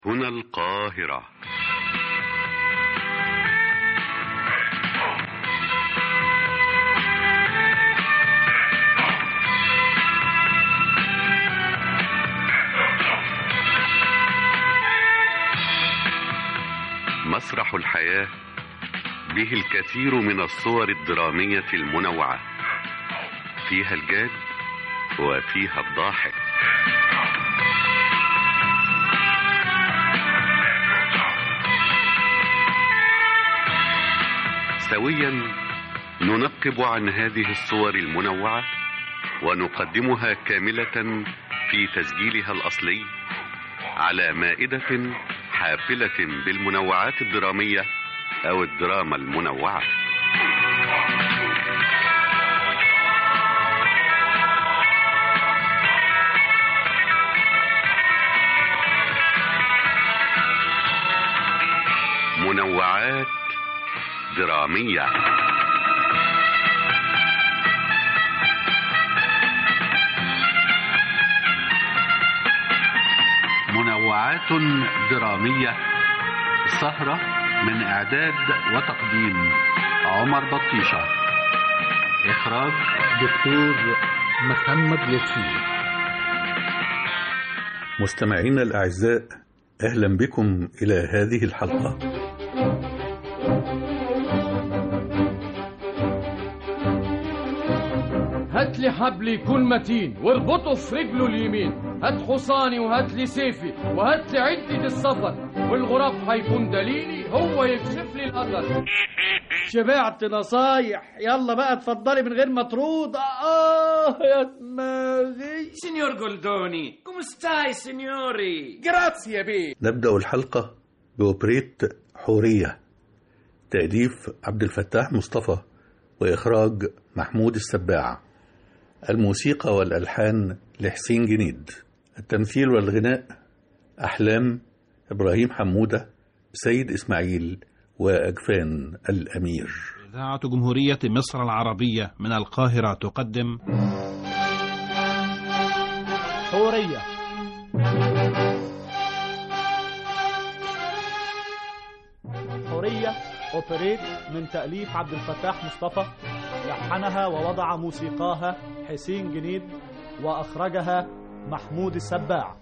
هنا القاهرة مسرح الحياة به الكثير من الصور الدرامية المنوعة فيها الجاد وفيها الضاحك سويا ننقب عن هذه الصور المنوعة ونقدمها كاملة في تسجيلها الأصلي على مائدة حافلة بالمنوعات الدرامية أو الدراما المنوعة منوعات درامية منوعات درامية سهرة من إعداد وتقديم عمر بطيشة إخراج دكتور محمد لطفي مستمعينا الأعزاء أهلا بكم إلى هذه الحلقة هات لي حبل يكون متين واربطه في رجله اليمين هات حصاني وهات لي سيفي وهات لي عدة السفر والغراب هيكون دليلي هو يكشف لي الأثر شبعت نصايح يلا بقى اتفضلي من غير ما ترود اه يا دماغي Signor Goldoni, come stai, signori? جراتسيا بيه نبدأ الحلقة بأوبريت حورية تأليف عبد الفتاح مصطفى وإخراج محمود السباع الموسيقى والألحان لحسين جنيد التمثيل والغناء أحلام إبراهيم حمودة سيد إسماعيل وأجفان الأمير إذاعة جمهورية مصر العربية من القاهرة تقدم حورية حورية أوبريت من تأليف عبد الفتاح مصطفى لحنها ووضع موسيقاها حسين جنيد وأخرجها محمود السباع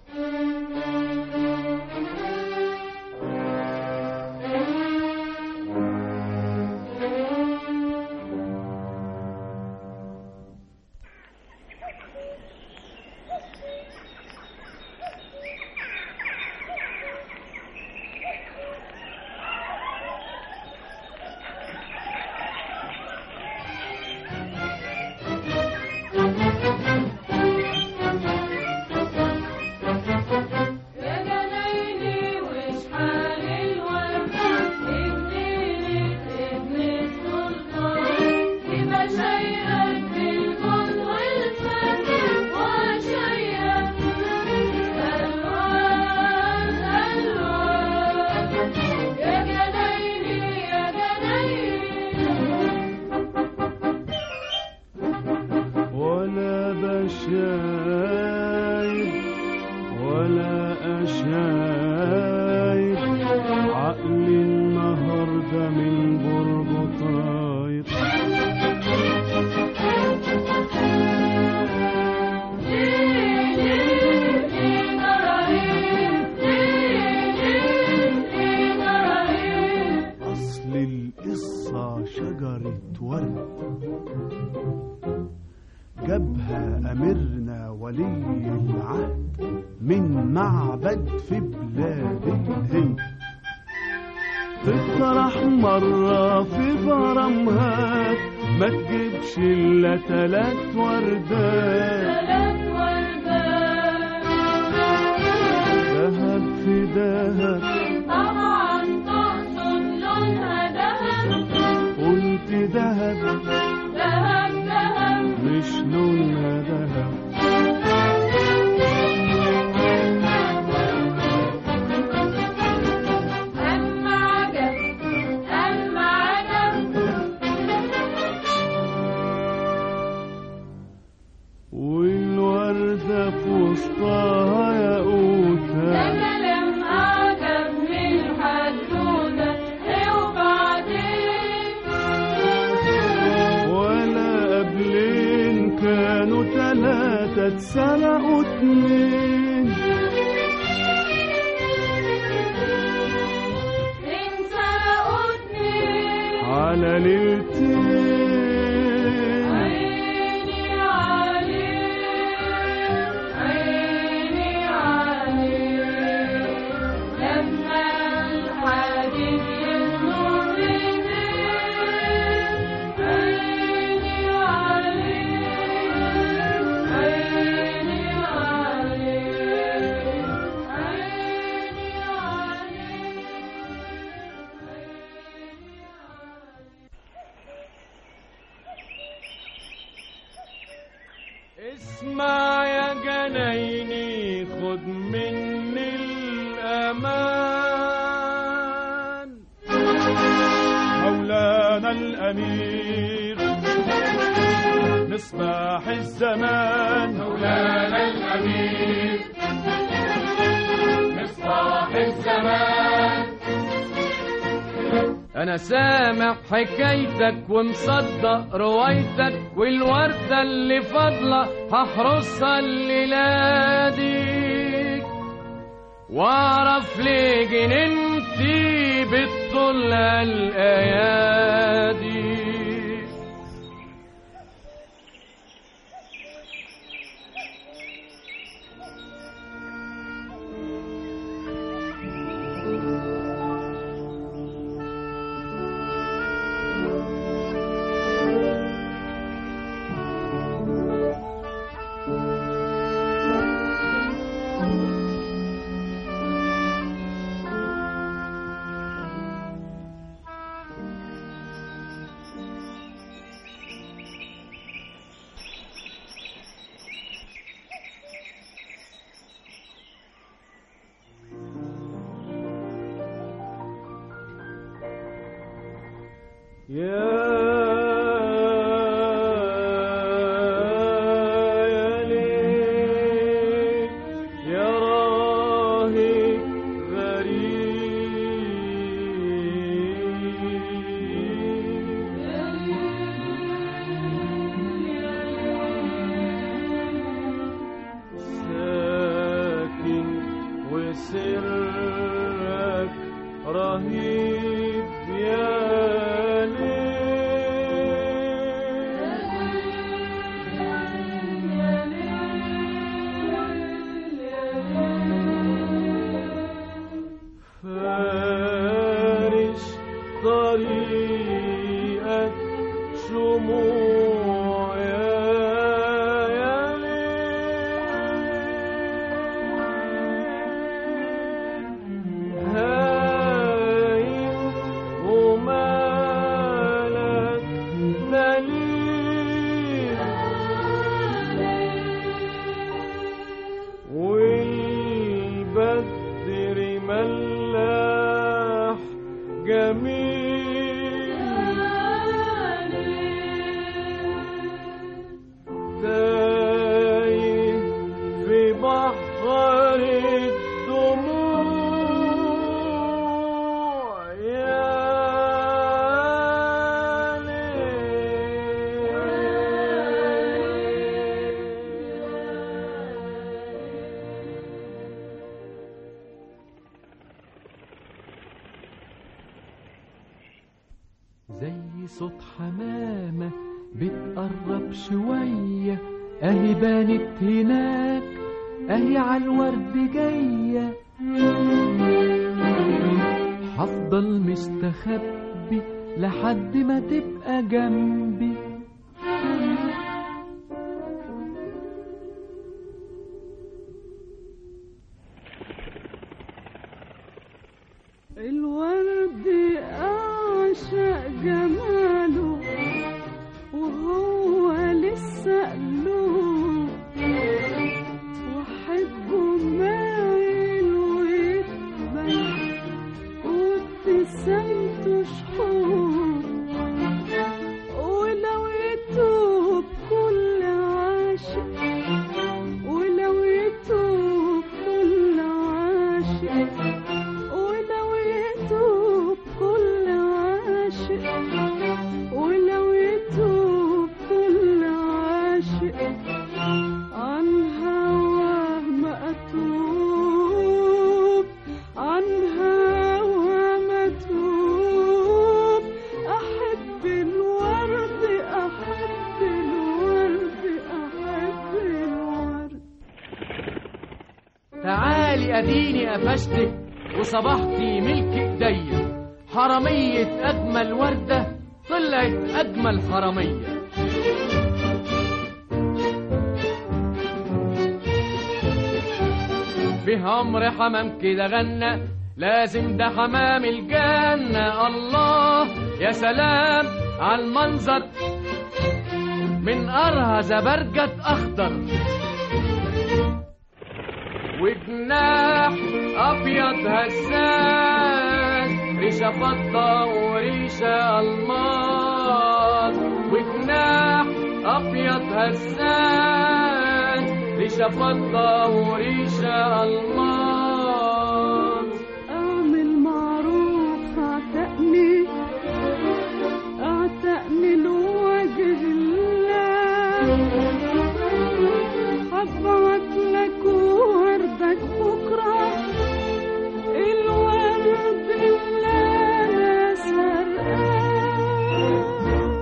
يا جنايني واشحال الورد ابني ابن السلطان يبقى شايلك بالجود والفن وشايلك الوان الوان يا جنايني يا جنايني ولا بشايب ولا أشايب عقلي النهاردة من برج طاير ليه ليه ليه جرايم ليه ليه ليه جرايم أصل القصة شجرة ورد جابها أميرنا ولي العهد من معبد في بلاد الهند تطرح مرة في برمهات ما تجيبش إلا تلات وردات ثلاث وردات دهب في دهب طبعا تقصد لونها دهب قلت دهب دهب دهب مش لونها دهب أما عجب أما عجب والوردة في وسطها ياقوتة ده كلام اتنين انسرقوا اتنين على ليلتين عيني عليك عيني عليك لما الحديد ينور ايديك عيني عليك عيني عليك عيني عليك اسمع يا جنايني خد مني الأمان مولانا الأمير مصباح الزمان مولانا الأمير مصباح الزمان أنا سامع حكايتك ومصدق روايتك والوردة اللي فاضلة هحرسها الليلة دي واعرف ليه جننتي بتطل الأيادي يا يا ليل يا راهي ساكن وسرك رهيب يا فارش طريقك شموع يا يا ليل هايم ومالك دليل والبدر ملاح جميل تايه في بحر الدموع يا زي صوت حمامة بتقرب شوية اهي بانت هناك اهي عالورد جاية هفضل مستخبي لحد ما تبقى جنبي الورد أعشق جماله وهو لسه قلوب وأحبه مايل ويتبل وابتسامته شحوب ولو يتوب كل عاشق ولو يتوب كل عاشق ولو يتوب كل عاشق ولو يتوب كل عاشق عن هواه قفشتك وصبحتي ملك ايديا حرامية أجمل وردة طلعت أجمل حرامية به عمر حمام كده غنى لازم ده حمام الجنة الله يا سلام على المنظر من قرها زبرجد أخضر وجناح أبيض هزاز ريشة فضة وريشة ألماس وجناح أبيض هزاز ريشة فضة وريشة ألماس اعمل معروف اعتقني اعتقني لوجه الله هبعت لك وردك بكره الورد اللي انا سرقاه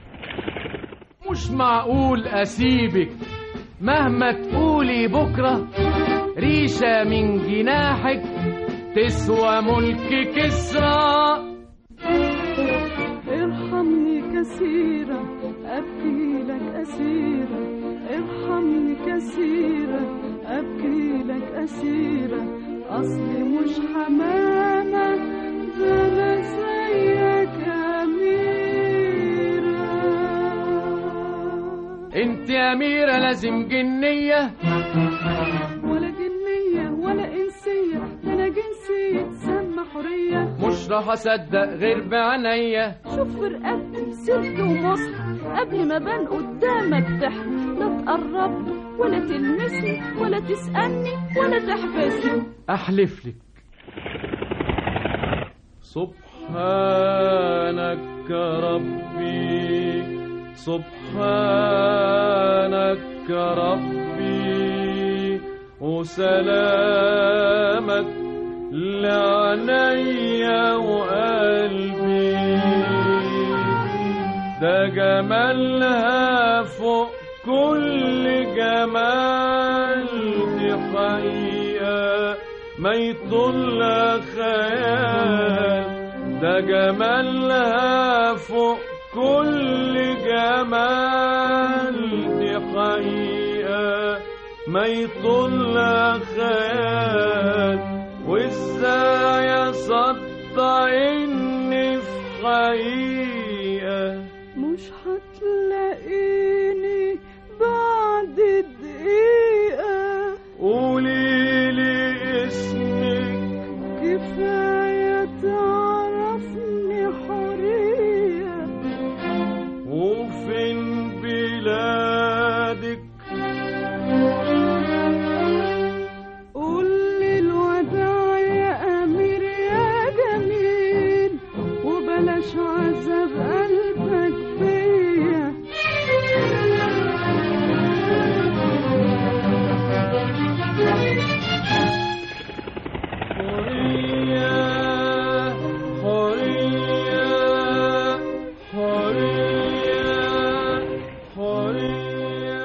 مش معقول أسيبك مهما تقولي بكرة ريشة من جناحك تسوى ملك كسرى ارحمني كثيرا أبكي لك أسيرا ارحمني كثيرا أبكي لك أسيرا أصلي مش حمامة ده أنا زيك أميرة انت يا أميرة لازم جنية ولا جنية ولا إنسية ده أنا جنسية تسمى حرية مش راح أصدق غير بعينيا شوف في رقبتي سلك ومصحف قبل ما بان قدامك تحت لا تقرب ولا تلمسني ولا تسألني ولا تحبسني أحلف لك سبحانك ربي سبحانك ربي وسلامك لعيني وقلبي ده جمالها فوق كل جمال دي حقيقة ما يطل خيال ده جمالها فوق كل جمال دي حقيقة ما يطل خيال وازاي اصدق اني في حقيقة مش هتلاقيني بعد دقيقة قولي لي اسمك كفاية تعرفني حرية وفين بلادك قولي الوداع يا أمير يا جميل وبلاش عذاب قلبك بيا حرية حرية حرية حرية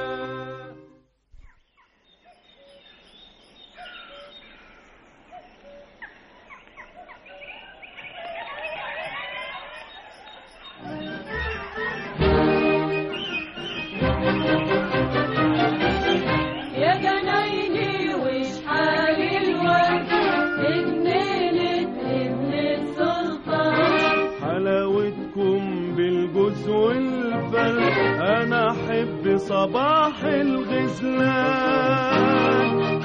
يا جنايني وش حال الورد بجنينة ابن السلطان حلاوتكم بالجوز والفل انا احب صباح الغزلان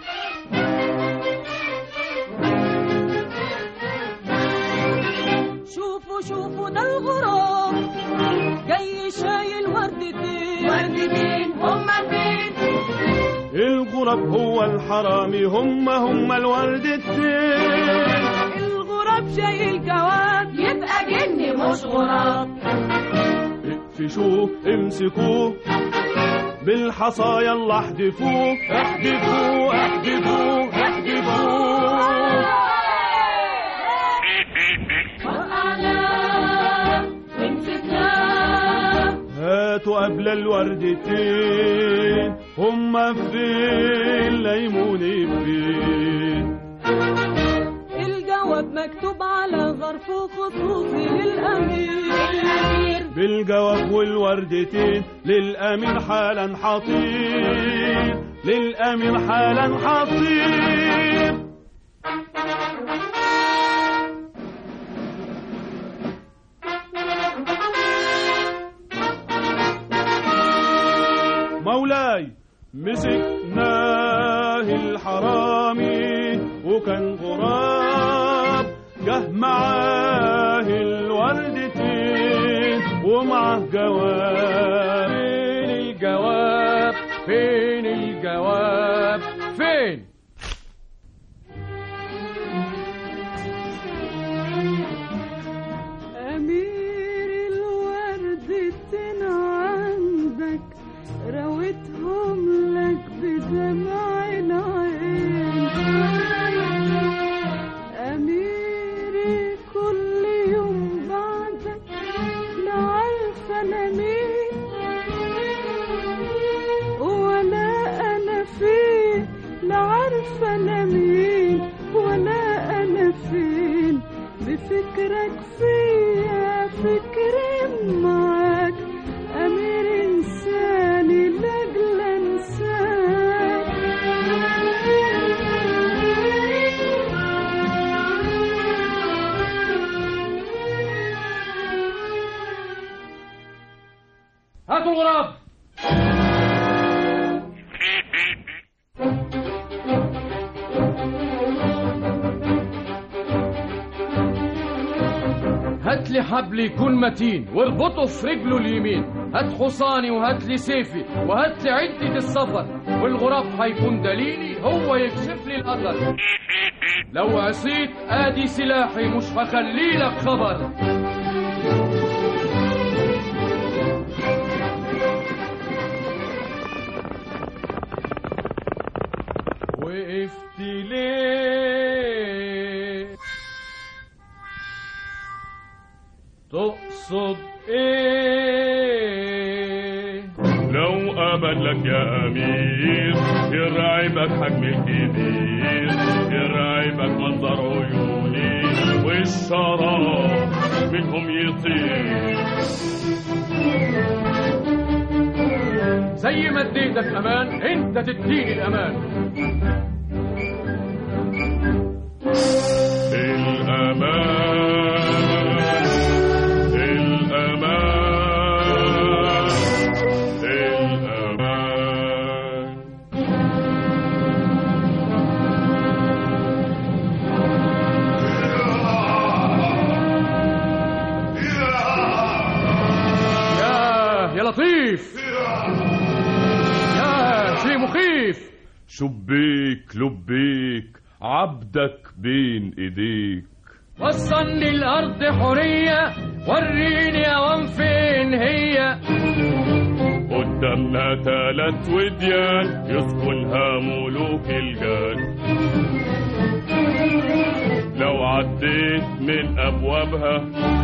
شوفوا شوفوا ده الغراب جاي شايل وردتين وردتين هما فين الغراب هو الحرامي هم هم الوردتين الغراب شايل جواب يبقى جني مش غراب اقفشوه امسكوه بالحصى يلا احدفوه احدفوه احدفوه احدفوه وقعنا ومسكناه هاتوا قبل الوردتين هما فين ليموني فين ظرف خصوصي للأمير بالجواب والوردتين للأمير حالا حطير للأمير حالا حطير مولاي مسكناه الحرامي وكان غراب جه معاه الوردتين ومعاه جواب فين الجواب فين الجواب فين أمير الوردتين عندك رويتهم لك بدمع العين أميري كل يوم بعدك لا عارفة أنا مين ولا أنا فين لا عارفة أنا مين ولا أنا فين بفكرك فيا فكري معاك أمير إنساني لأجل هاتوا الغراب هات لي حبل يكون متين واربطه في رجله اليمين هات حصاني وهات لي سيفي وهات لي عدة السفر والغراب هيكون دليلي هو يكشف لي الأثر لو عصيت ادي سلاحي مش هخلي لك خبر وقفت ليه تقصد ايه لو أبد لك يا أمير يرعبك حجم الكبير يرعبك منظر عيوني والشراب منهم يطير زي ما اديتك امان انت تديني الامان الأمان الأمان الأمان يا يا لطيف يا شيء مخيف شبيك لبيك عبدك بين ايديك وصلني الارض حريه وريني اوام فين هي قدامنا تلات وديان يسكنها ملوك الجان لو عديت من ابوابها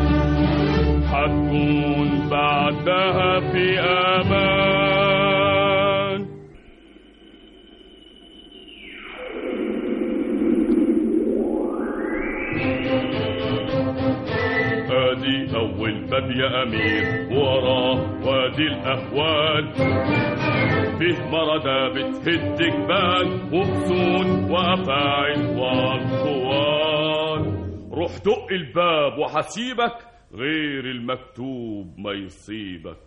هتكون بعدها في امان ادي اول باب يا امير وراه وادي الاهوال فيه مرضى بتهد جبال وغصون وافاعي واطوال روح دق الباب وحسيبك غير المكتوب ما يصيبك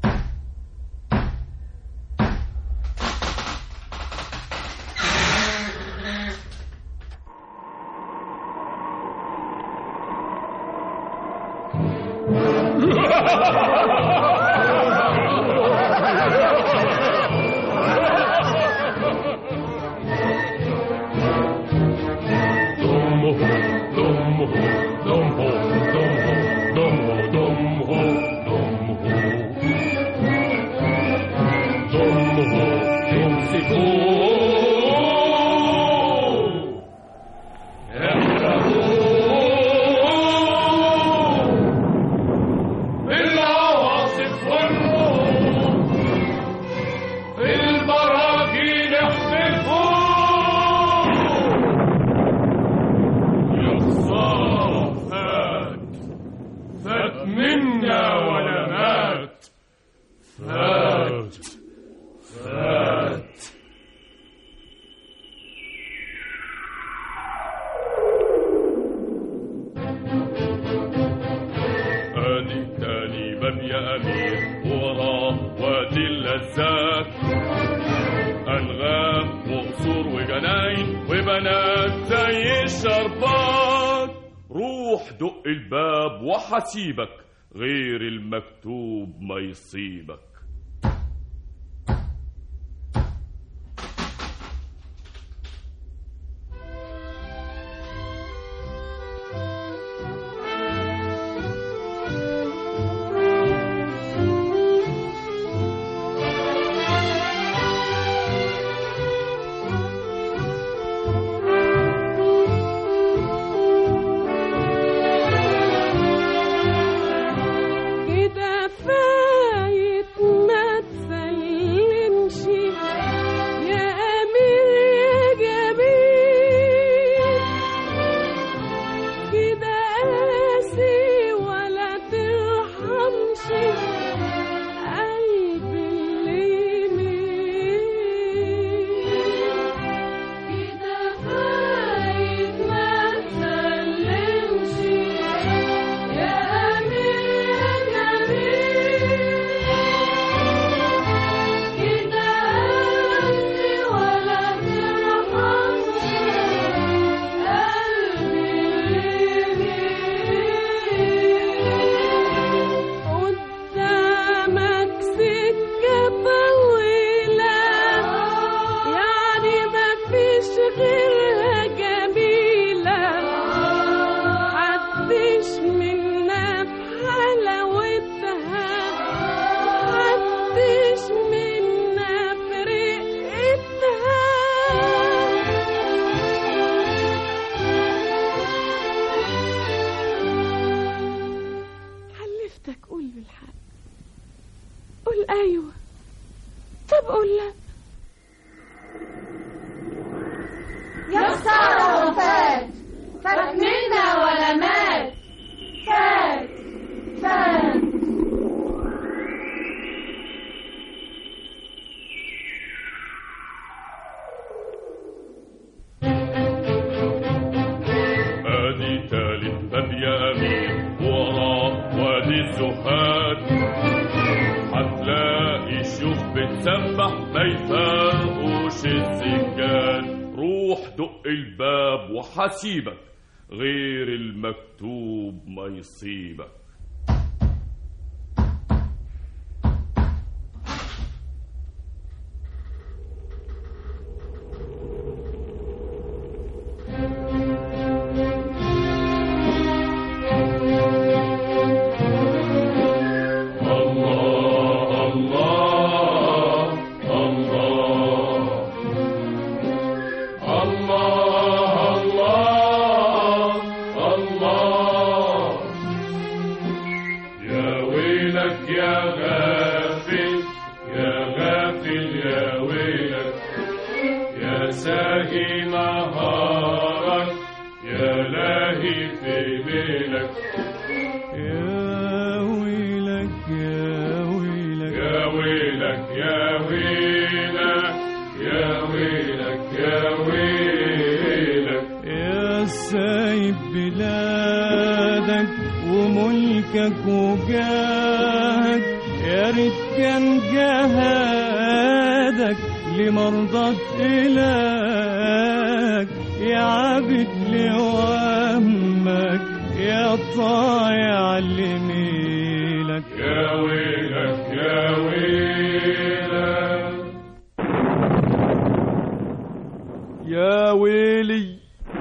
العواصف والروح البراكين احتفوا يا خسارة يا أمير وراه وادي اللذات أنغام وقصور وجناين وبنات زي الشربات روح دق الباب وحسيبك غير المكتوب ما يصيبك كده فايت ما تسلمش يا أمير يا جميل كده قاسي ولا ترحمش قلبي اللي يميل كده فايت ما تسلمش يا أمير يا جميل كده قاسي ولا ترحمش قدامك سكة طويلة يعني مفيش غيرها جميلة حدش منا بحلاوتها حدش منا برقتها حلفتك قول بالحق قول ايوه طب قول لا يا خسارة وفات فات منا ولا مات فات فات ادي تالت باب يا امير وراه وادي الزهاد هتلاقي شيوخ بتسبح ما يفرقوش السجاد روح دق الباب وحسيبك غير المكتوب ما يصيبك الله الله الله الله الله الله يا ويلك يا غافل يا غافل يا ويلك يا ساهي نهارك يا لاهي في ليلك يا ويلك يا ويلك يا ويلك يا ويلك يا ويلك يا ويلك يا سايب بلادك وملكك وجاهك يا ريت كان جهادك لمرضى إلهك يا عابد لوهمك يا طايع لميلك يا ويلك يا ويلك يا ويلي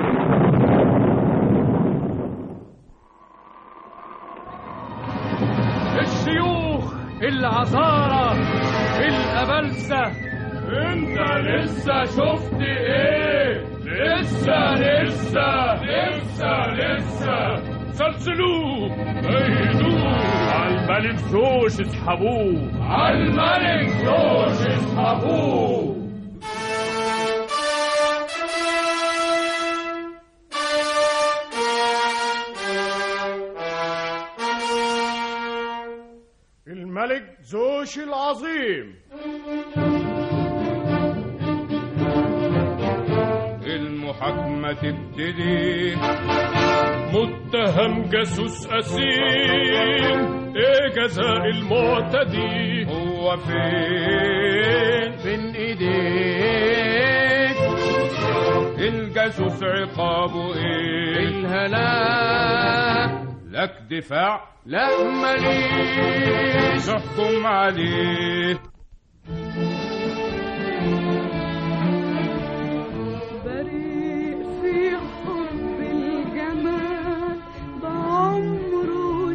الشيوخ العذارى الأبلسة انت لسه شفت ايه لسه لسه لسه لسه سلسلوه ايدوه على الملك زوج اسحبوه على الملك زوج اسحبوه الملك زوش العظيم المحاكمة تبتدي متهم جاسوس أسيم إيه جزاء المعتدي هو فين بين ايديك الجاسوس عقابه إيه الهلاك لك دفاع لا ماليش نحكم عليه بريء في حب الجمال بعمره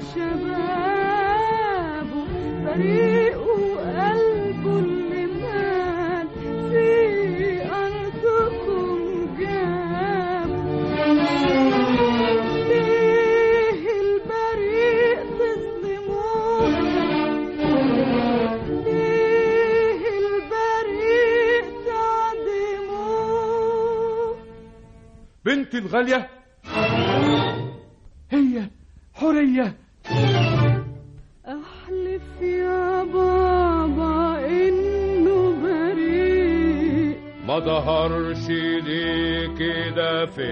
شبابه بريء وقلبه اللي مات في أرضكم جابه ليه البريء تظلموه ليه البريء تعدموه بنتي الغالية هي حورية أحلف يا بابا إنه بريء ما ظهرش ليه كده في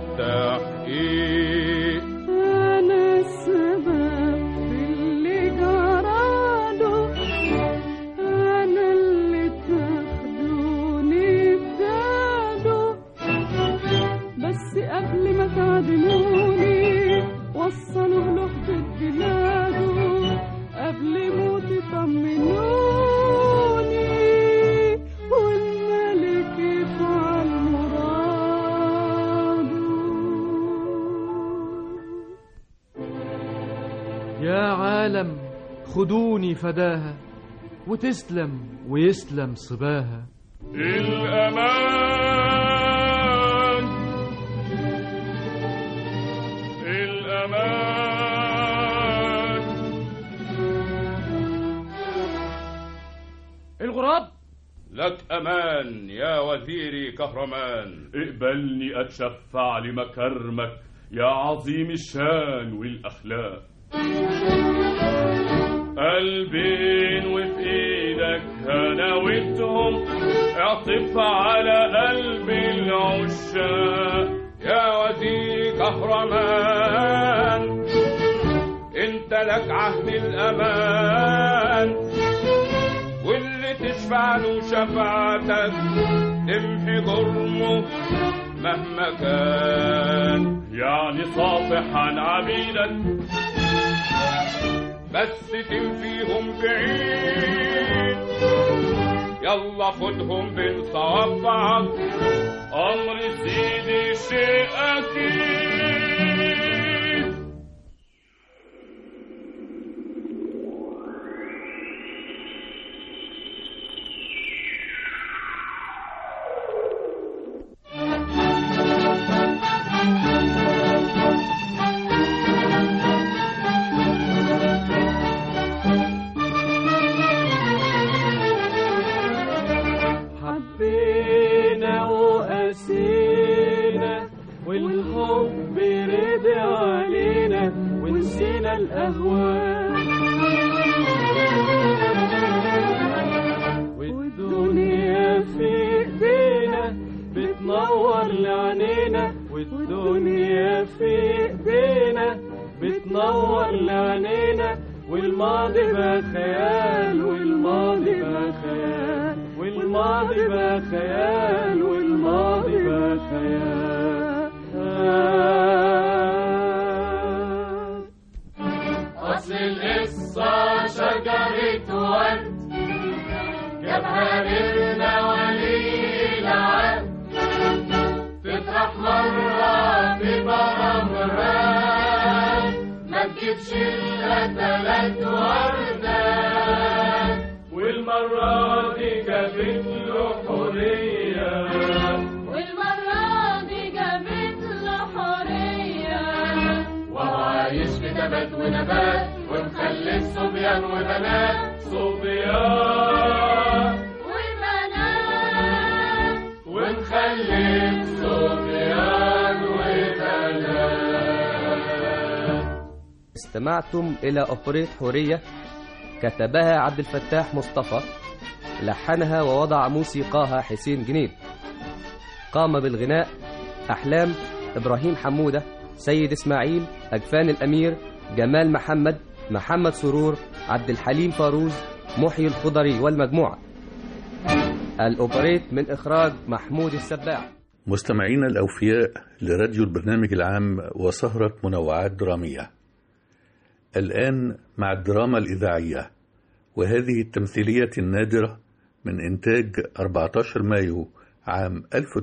التحقيق أنا السبب في اللي جراله أنا اللي تاخدوني بباله بس قبل ما تعدموني وصلوا له حدود بلاده قبل موتي طمنوني والملك يفعل مراده يا عالم خدوني فداها وتسلم ويسلم صباها الأمان الأمان الغراب لك أمان يا وزيري كهرمان اقبلني أتشفع لمكرمك يا عظيم الشان والأخلاق قلبين وفي ايدك هناوتهم اعطف على قلب العشاق يا وزير كهرمان انت لك عهد الامان واللي تشفع له شفاعتك تمحي جرمه مهما كان يعني صافحا عبيدك بس تنفيهم بعيد يلا خدهم بين صوابعك امر سيدي شيء اكيد حبينا وقاسينا والحب رضي علينا ونسينا الأهواء والدنيا في ايدينا بتنور لعنينا والدنيا في ايدينا بتنور لعنينا والماضي بقى خيال والماضي بقى خيال والماضي بقى خيال والماضي بقى خيال أصل القصة شجرة ورد جابها لنا ولي العهد تطرح مرة تبقى أمران ما تجيبش إلا تلات وردات والمرة دي جابت له حرية والمرة دي جابت له حرية وهو عايش في نبات ونبات ومخلف صبيان وبنات صبيان وبنات ونخلف صبيان وبنات استمعتم إلى أوبريت حورية كتبها عبد الفتاح مصطفى لحنها ووضع موسيقاها حسين جنيد قام بالغناء أحلام إبراهيم حمودة سيد إسماعيل أجفان الأمير جمال محمد محمد سرور عبد الحليم فاروز محيي الخضري والمجموعة الأوبريت من إخراج محمود السباع مستمعينا الأوفياء لراديو البرنامج العام وسهرة منوعات درامية الآن مع الدراما الإذاعية وهذه التمثيلية النادرة من إنتاج 14 مايو عام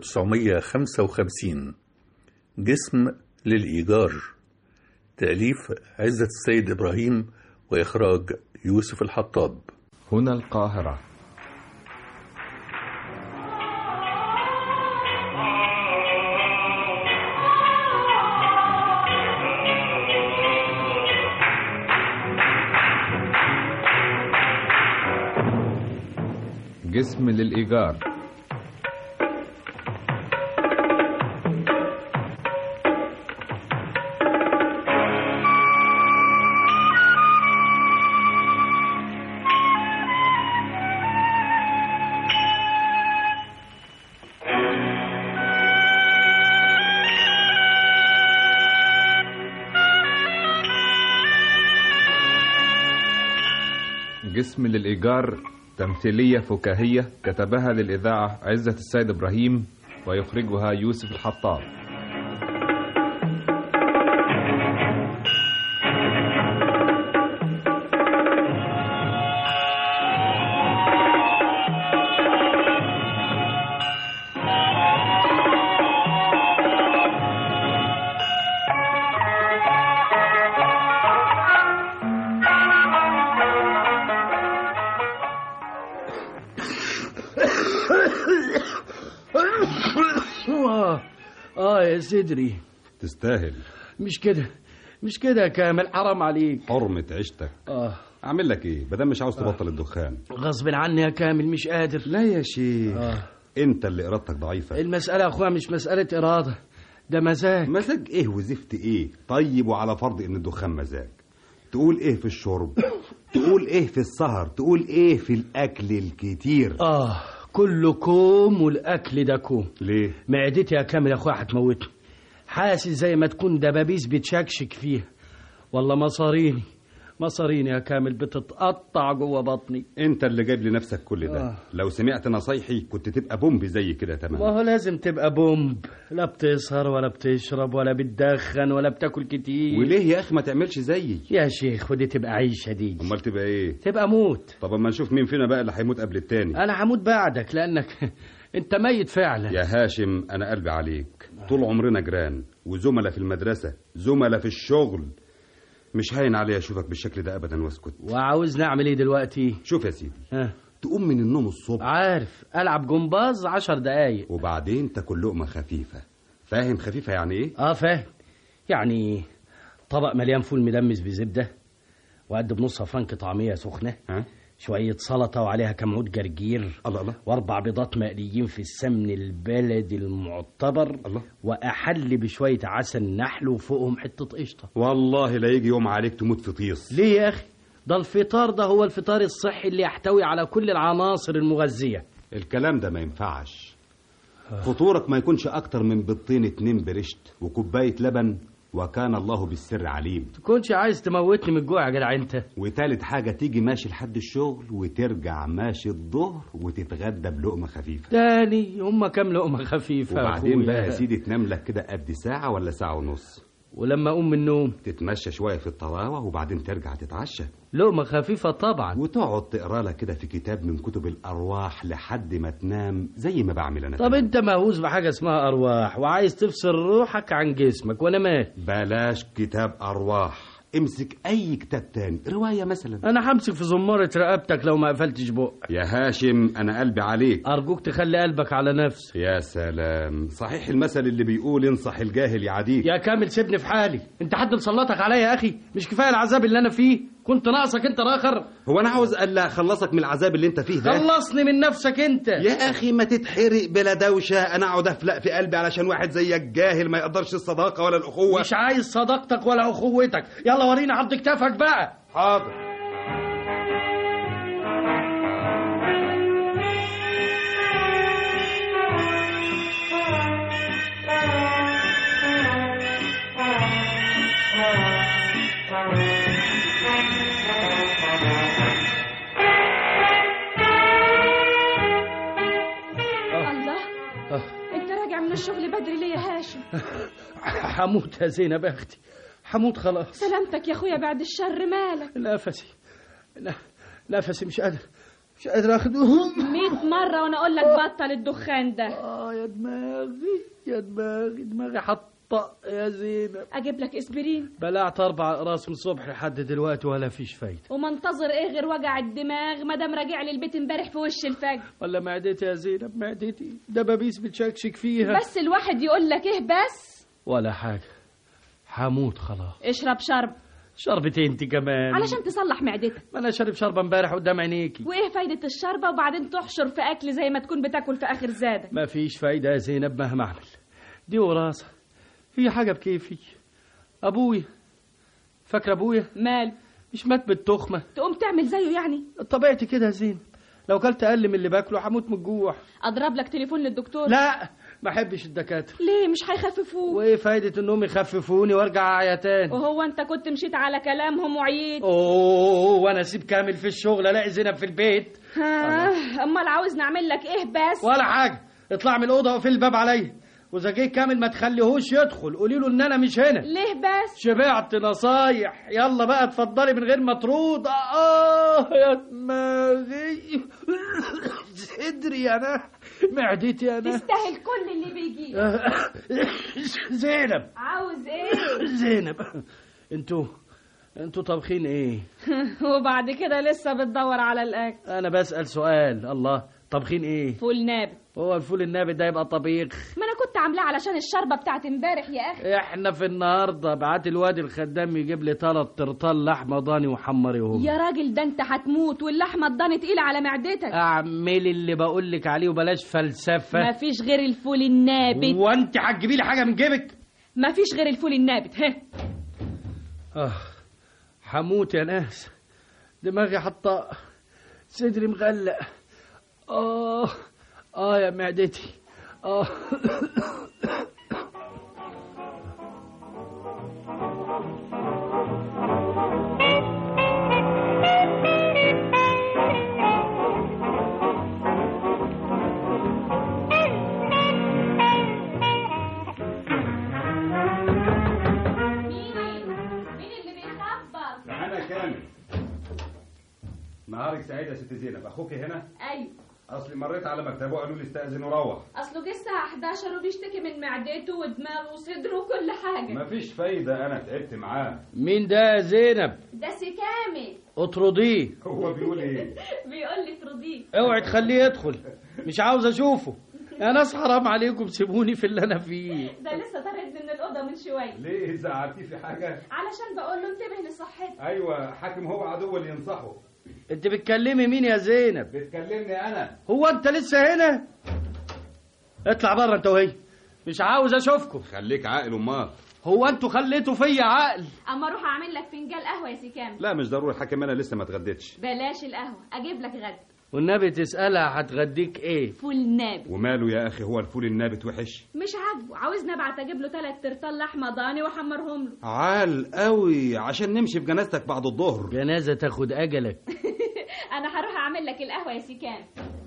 1955 جسم للإيجار تأليف عزة السيد إبراهيم وإخراج يوسف الحطاب هنا القاهرة جسم للإيجار جسم للإيجار تمثيلية فكاهية كتبها للإذاعة عزة السيد إبراهيم ويخرجها يوسف الحطاب آه, آه يا صدري تستاهل مش كده مش كده يا كامل حرام عليك حرمة عيشتك آه أعمل لك إيه بدل مش عاوز تبطل الدخان غصب عني يا كامل مش قادر لا يا شيخ آه. أنت اللي إرادتك ضعيفة المسألة يا أخويا مش مسألة إرادة ده مزاج مزاج إيه وزفت إيه طيب وعلى فرض إن الدخان مزاج تقول إيه في الشرب تقول إيه في السهر تقول إيه في الأكل الكتير آه كله كوم والأكل ده كوم ليه معدتي يا كامل يا أخويا هتموتني حاسس زي ما تكون دبابيس بتشكشك فيها والله مصاريني مصاريني يا كامل بتتقطع جوه بطني انت اللي جايب لنفسك كل ده آه. لو سمعت نصايحي كنت تبقى بومب زي كده تمام ما هو لازم تبقى بومب لا بتسهر ولا بتشرب ولا بتدخن ولا بتاكل كتير وليه يا اخي ما تعملش زيي يا شيخ ودي تبقى عيشة دي امال تبقى ايه تبقى موت طب اما نشوف مين فينا بقى اللي هيموت قبل التاني انا هموت بعدك لانك انت ميت فعلا يا هاشم انا قلبي عليك طول عمرنا جيران وزملاء في المدرسه زملاء في الشغل مش هاين عليا اشوفك بالشكل ده ابدا واسكت وعاوزني اعمل ايه دلوقتي شوف يا سيدي ها تقوم من النوم الصبح عارف العب جمباز عشر دقايق وبعدين تاكل لقمه خفيفه فاهم خفيفه يعني ايه اه فاهم يعني طبق مليان فول مدمس بزبده وقد بنص فرنك طعميه سخنه ها شوية سلطة وعليها كم عود جرجير الله الله وأربع بيضات مقليين في السمن البلدي المعتبر الله وأحل بشوية عسل نحل وفوقهم حتة قشطة والله لا يجي يوم عليك تموت في طيس ليه يا أخي؟ ده الفطار ده هو الفطار الصحي اللي يحتوي على كل العناصر المغذية الكلام ده ما ينفعش فطورك ما يكونش أكتر من بيضتين اتنين برشت وكوباية لبن وكان الله بالسر عليم تكونش عايز تموتني من الجوع يا جدع انت وتالت حاجة تيجي ماشي لحد الشغل وترجع ماشي الظهر وتتغدى بلقمة خفيفة تاني هما كام لقمة خفيفة يا وبعدين أخويا. بقى يا سيدي تنام لك كده قد ساعة ولا ساعة ونص ولما أقوم من النوم تتمشى شوية في الطراوة وبعدين ترجع تتعشى لقمة خفيفة طبعا وتقعد تقرا لك كده في كتاب من كتب الأرواح لحد ما تنام زي ما بعمل أنا طب انت مهووس بحاجة اسمها أرواح وعايز تفصل روحك عن جسمك وأنا مال بلاش كتاب أرواح امسك أي كتاب تاني رواية مثلا أنا همسك في زمارة رقبتك لو ما قفلتش بقك يا هاشم أنا قلبي عليك أرجوك تخلي قلبك على نفسك يا سلام صحيح المثل اللي بيقول انصح الجاهل يعاديك يا كامل سيبني في حالي انت حد مسلطك عليا يا أخي مش كفاية العذاب اللي أنا فيه كنت ناقصك انت راخر هو أنا عاوز ألا أخلصك من العذاب اللي أنت فيه ده خلصني من نفسك انت يا أخي ما تتحرق بلا دوشة أنا أقعد أفلق في قلبي علشان واحد زيك جاهل ما يقدرش الصداقة ولا الأخوة مش عايز صداقتك ولا أخوتك يلا ورينا عض كتافك بقى حاضر الله انت راجع من الشغل بدري ليه يا هاشم حموت يا زينب يا اختي حموت خلاص سلامتك يا اخويا بعد الشر مالك نفسي ن- نفسي مش قادر مش قادر اخده مئة مرة وانا اقول لك بطل الدخان ده اه يا دماغي يا دماغي دماغي حطة يا زينب اجيب لك اسبرين بلعت اربع اقراص من الصبح لحد دلوقتي ولا فيش فايدة ومنتظر ايه غير وجع الدماغ ما دام راجع لي البيت امبارح في وش الفجر ولا معدتي يا زينب معدتي دبابيس بتشكشك فيها بس الواحد يقول لك ايه بس ولا حاجة حموت خلاص اشرب شرب شربتين انت كمان علشان تصلح معدتك ما انا شارب شربة امبارح قدام عينيكي وايه فايدة الشربة وبعدين تحشر في اكل زي ما تكون بتاكل في اخر زادك ما فيش فايدة يا زينب مهما اعمل دي وراثة هي حاجة بكيفي ابويا فاكرة ابويا مال مش مات بالتخمة تقوم تعمل زيه يعني طبيعتي كده يا زينب لو كلت اقل من اللي باكله هموت من الجوع اضرب لك تليفون للدكتور لا ما احبش الدكاتره ليه مش هيخففوك وايه فايده انهم يخففوني وارجع اعيا تاني وهو انت كنت مشيت على كلامهم وعييت اوه وانا اسيب كامل في الشغل الاقي زينب في البيت ها امال عاوز نعمل لك ايه بس ولا حاجه اطلع من الاوضه وقفل الباب عليا واذا جه كامل ما تخليهوش يدخل قولي له ان انا مش هنا ليه بس شبعت نصايح يلا بقى اتفضلي من غير ما ترود اه يا دماغي صدري انا معدتي انا تستاهل كل اللي بيجي زينب عاوز ايه زينب انتوا انتوا طابخين ايه وبعد كده لسه بتدور على الاكل انا بسأل سؤال الله طابخين ايه فول نابت هو الفول النابت ده يبقى طبيخ ما انا كنت عاملاه علشان الشربة بتاعت امبارح يا اخي احنا في النهارده بعت الواد الخدام يجيب لي ثلاث ترطال لحمه ضاني وحمريهم يا راجل ده انت هتموت واللحمة الضاني تقيلة على معدتك اعملي اللي بقول لك عليه وبلاش فلسفه مفيش غير الفول النابت وانت هتجيبي لي حاجه من جيبك مفيش غير الفول النابت ها اه حموت يا ناس دماغي حاطه صدري مغلق اه اه يا معدتي اه مين اللي بيخبط انا كامل نهارك سعيد يا ست زينب اخوك هنا ايوه اصلي مريت على مكتبه قالوا لي استاذن وروح اصله جه الساعة 11 وبيشتكي من معدته ودماغه وصدره وكل حاجة مفيش فايده انا تعبت معاه مين ده يا زينب ده سي كامل اطرديه هو بيقول ايه بيقول لي ترضيه اوعي تخليه يدخل مش عاوز اشوفه يا ناس حرام عليكم سيبوني في اللي انا فيه ده لسه طارد من الأوضة من شوية ليه زعلتيه في حاجه علشان بقول له انتبه لصحتك ايوه حاكم هو عدو اللي ينصحه انت بتكلمي مين يا زينب بتكلمني انا هو انت لسه هنا اطلع بره انت وهي مش عاوز اشوفكم خليك عاقل امال هو انتوا خليتوا فيا عقل اما اروح اعمل لك فنجان قهوة يا سي كامل لا مش ضروري حاكم انا لسه ما اتغديتش بلاش القهوة اجيب لك غدا والنبي تسألها هتغديك ايه فول نابت وماله يا اخي هو الفول النابت وحش مش عاجبه عاوزني ابعت اجيب له ثلاث ترطال لحمة ضاني واحمرهم له عال قوي عشان نمشي في جنازتك بعد الظهر جنازة تاخد اجلك انا هروح اعمل لك القهوة يا سي كامل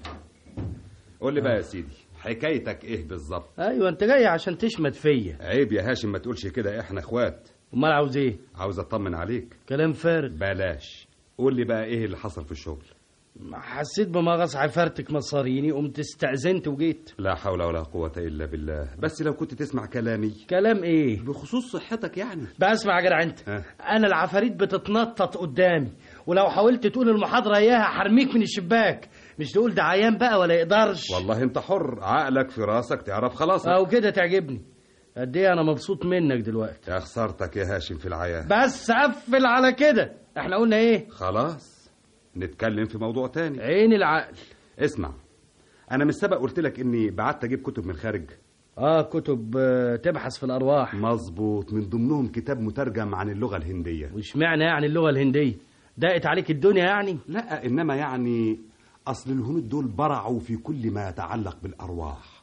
قول لي بقى يا سيدي حكايتك ايه بالظبط ايوه انت جاي عشان تشمت فيا عيب يا هاشم ما تقولش كده احنا اخوات امال عاوز ايه عاوز اطمن عليك كلام فارغ بلاش قول لي بقى ايه اللي حصل في الشغل حسيت بمغص عفرتك مصاريني قمت استأذنت وجيت لا حول ولا قوة إلا بالله بس لو كنت تسمع كلامي كلام ايه بخصوص صحتك يعني بسمع يا جدع انت ها. انا العفاريت بتتنطط قدامي ولو حاولت تقول المحاضرة اياها حرميك من الشباك مش تقول ده عيان بقى ولا يقدرش والله انت حر عقلك في راسك تعرف خلاص او كده تعجبني قد ايه انا مبسوط منك دلوقتي يا خسارتك يا هاشم في العيان بس قفل على كده احنا قلنا ايه خلاص نتكلم في موضوع تاني عين العقل اسمع انا من السبق قلت لك اني بعت اجيب كتب من الخارج اه كتب آه، تبحث في الارواح مظبوط من ضمنهم كتاب مترجم عن اللغة الهندية وش معنى يعني اللغة الهندية ضاقت عليك الدنيا يعني لا انما يعني اصل الهنود دول برعوا في كل ما يتعلق بالارواح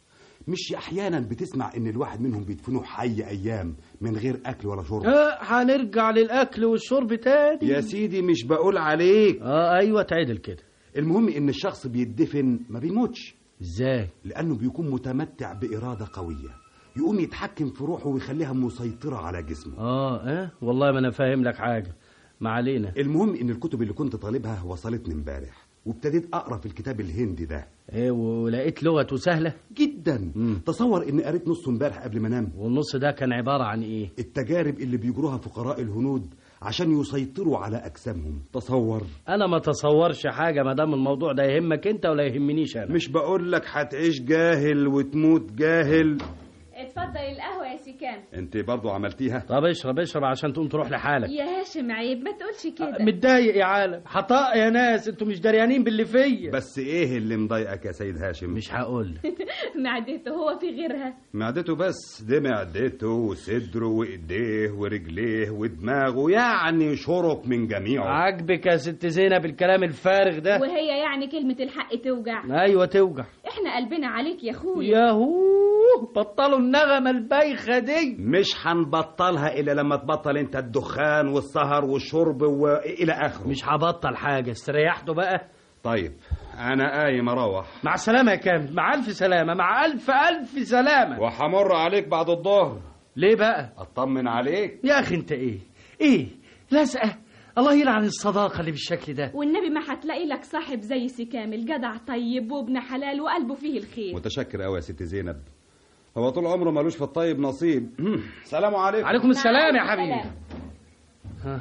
مش احيانا بتسمع ان الواحد منهم بيدفنوه حي ايام من غير اكل ولا شرب اه هنرجع للاكل والشرب تاني يا سيدي مش بقول عليك اه ايوه تعدل كده المهم ان الشخص بيدفن ما بيموتش ازاي لانه بيكون متمتع باراده قويه يقوم يتحكم في روحه ويخليها مسيطره على جسمه اه اه والله ما انا فاهم لك حاجه ما علينا المهم ان الكتب اللي كنت طالبها وصلتني امبارح وابتديت اقرا في الكتاب الهندي ده ايه ولقيت لغته سهله جدا مم. تصور اني قريت نصه امبارح قبل ما انام والنص ده كان عباره عن ايه التجارب اللي بيجروها فقراء الهنود عشان يسيطروا على اجسامهم تصور انا ما تصورش حاجه ما دام الموضوع ده يهمك انت ولا يهمنيش انا مش بقول لك هتعيش جاهل وتموت جاهل اتفضل القهوة يا سيكان انت برضو عملتيها طب اشرب اشرب عشان تقوم تروح لحالك يا هاشم عيب ما تقولش كده متضايق يا عالم حطاء يا ناس انتوا مش دريانين باللي فيا بس ايه اللي مضايقك يا سيد هاشم مش هقول معدته هو في غيرها معدته بس دي معدته وصدره وايديه ورجليه ودماغه يعني شرط من جميعه عاجبك يا ست زينب الكلام الفارغ ده وهي يعني كلمة الحق توجع ايوه توجع احنا قلبنا عليك يا اخويا ياهو بطلوا النغمه البايخه دي مش هنبطلها الا لما تبطل انت الدخان والسهر والشرب والى اخره مش هبطل حاجه استريحتوا بقى طيب انا قايم اروح مع السلامه يا كامل مع الف سلامه مع الف الف سلامه وهمر عليك بعد الظهر ليه بقى اطمن عليك يا اخي انت ايه ايه لازقه الله يلعن الصداقه اللي بالشكل ده والنبي ما هتلاقي لك صاحب زي سي كامل جدع طيب وابن حلال وقلبه فيه الخير متشكر قوي يا ست زينب هو طول عمره ملوش في الطيب نصيب سلام عليكم عليكم السلام يا مع حبيبي السلامة. ها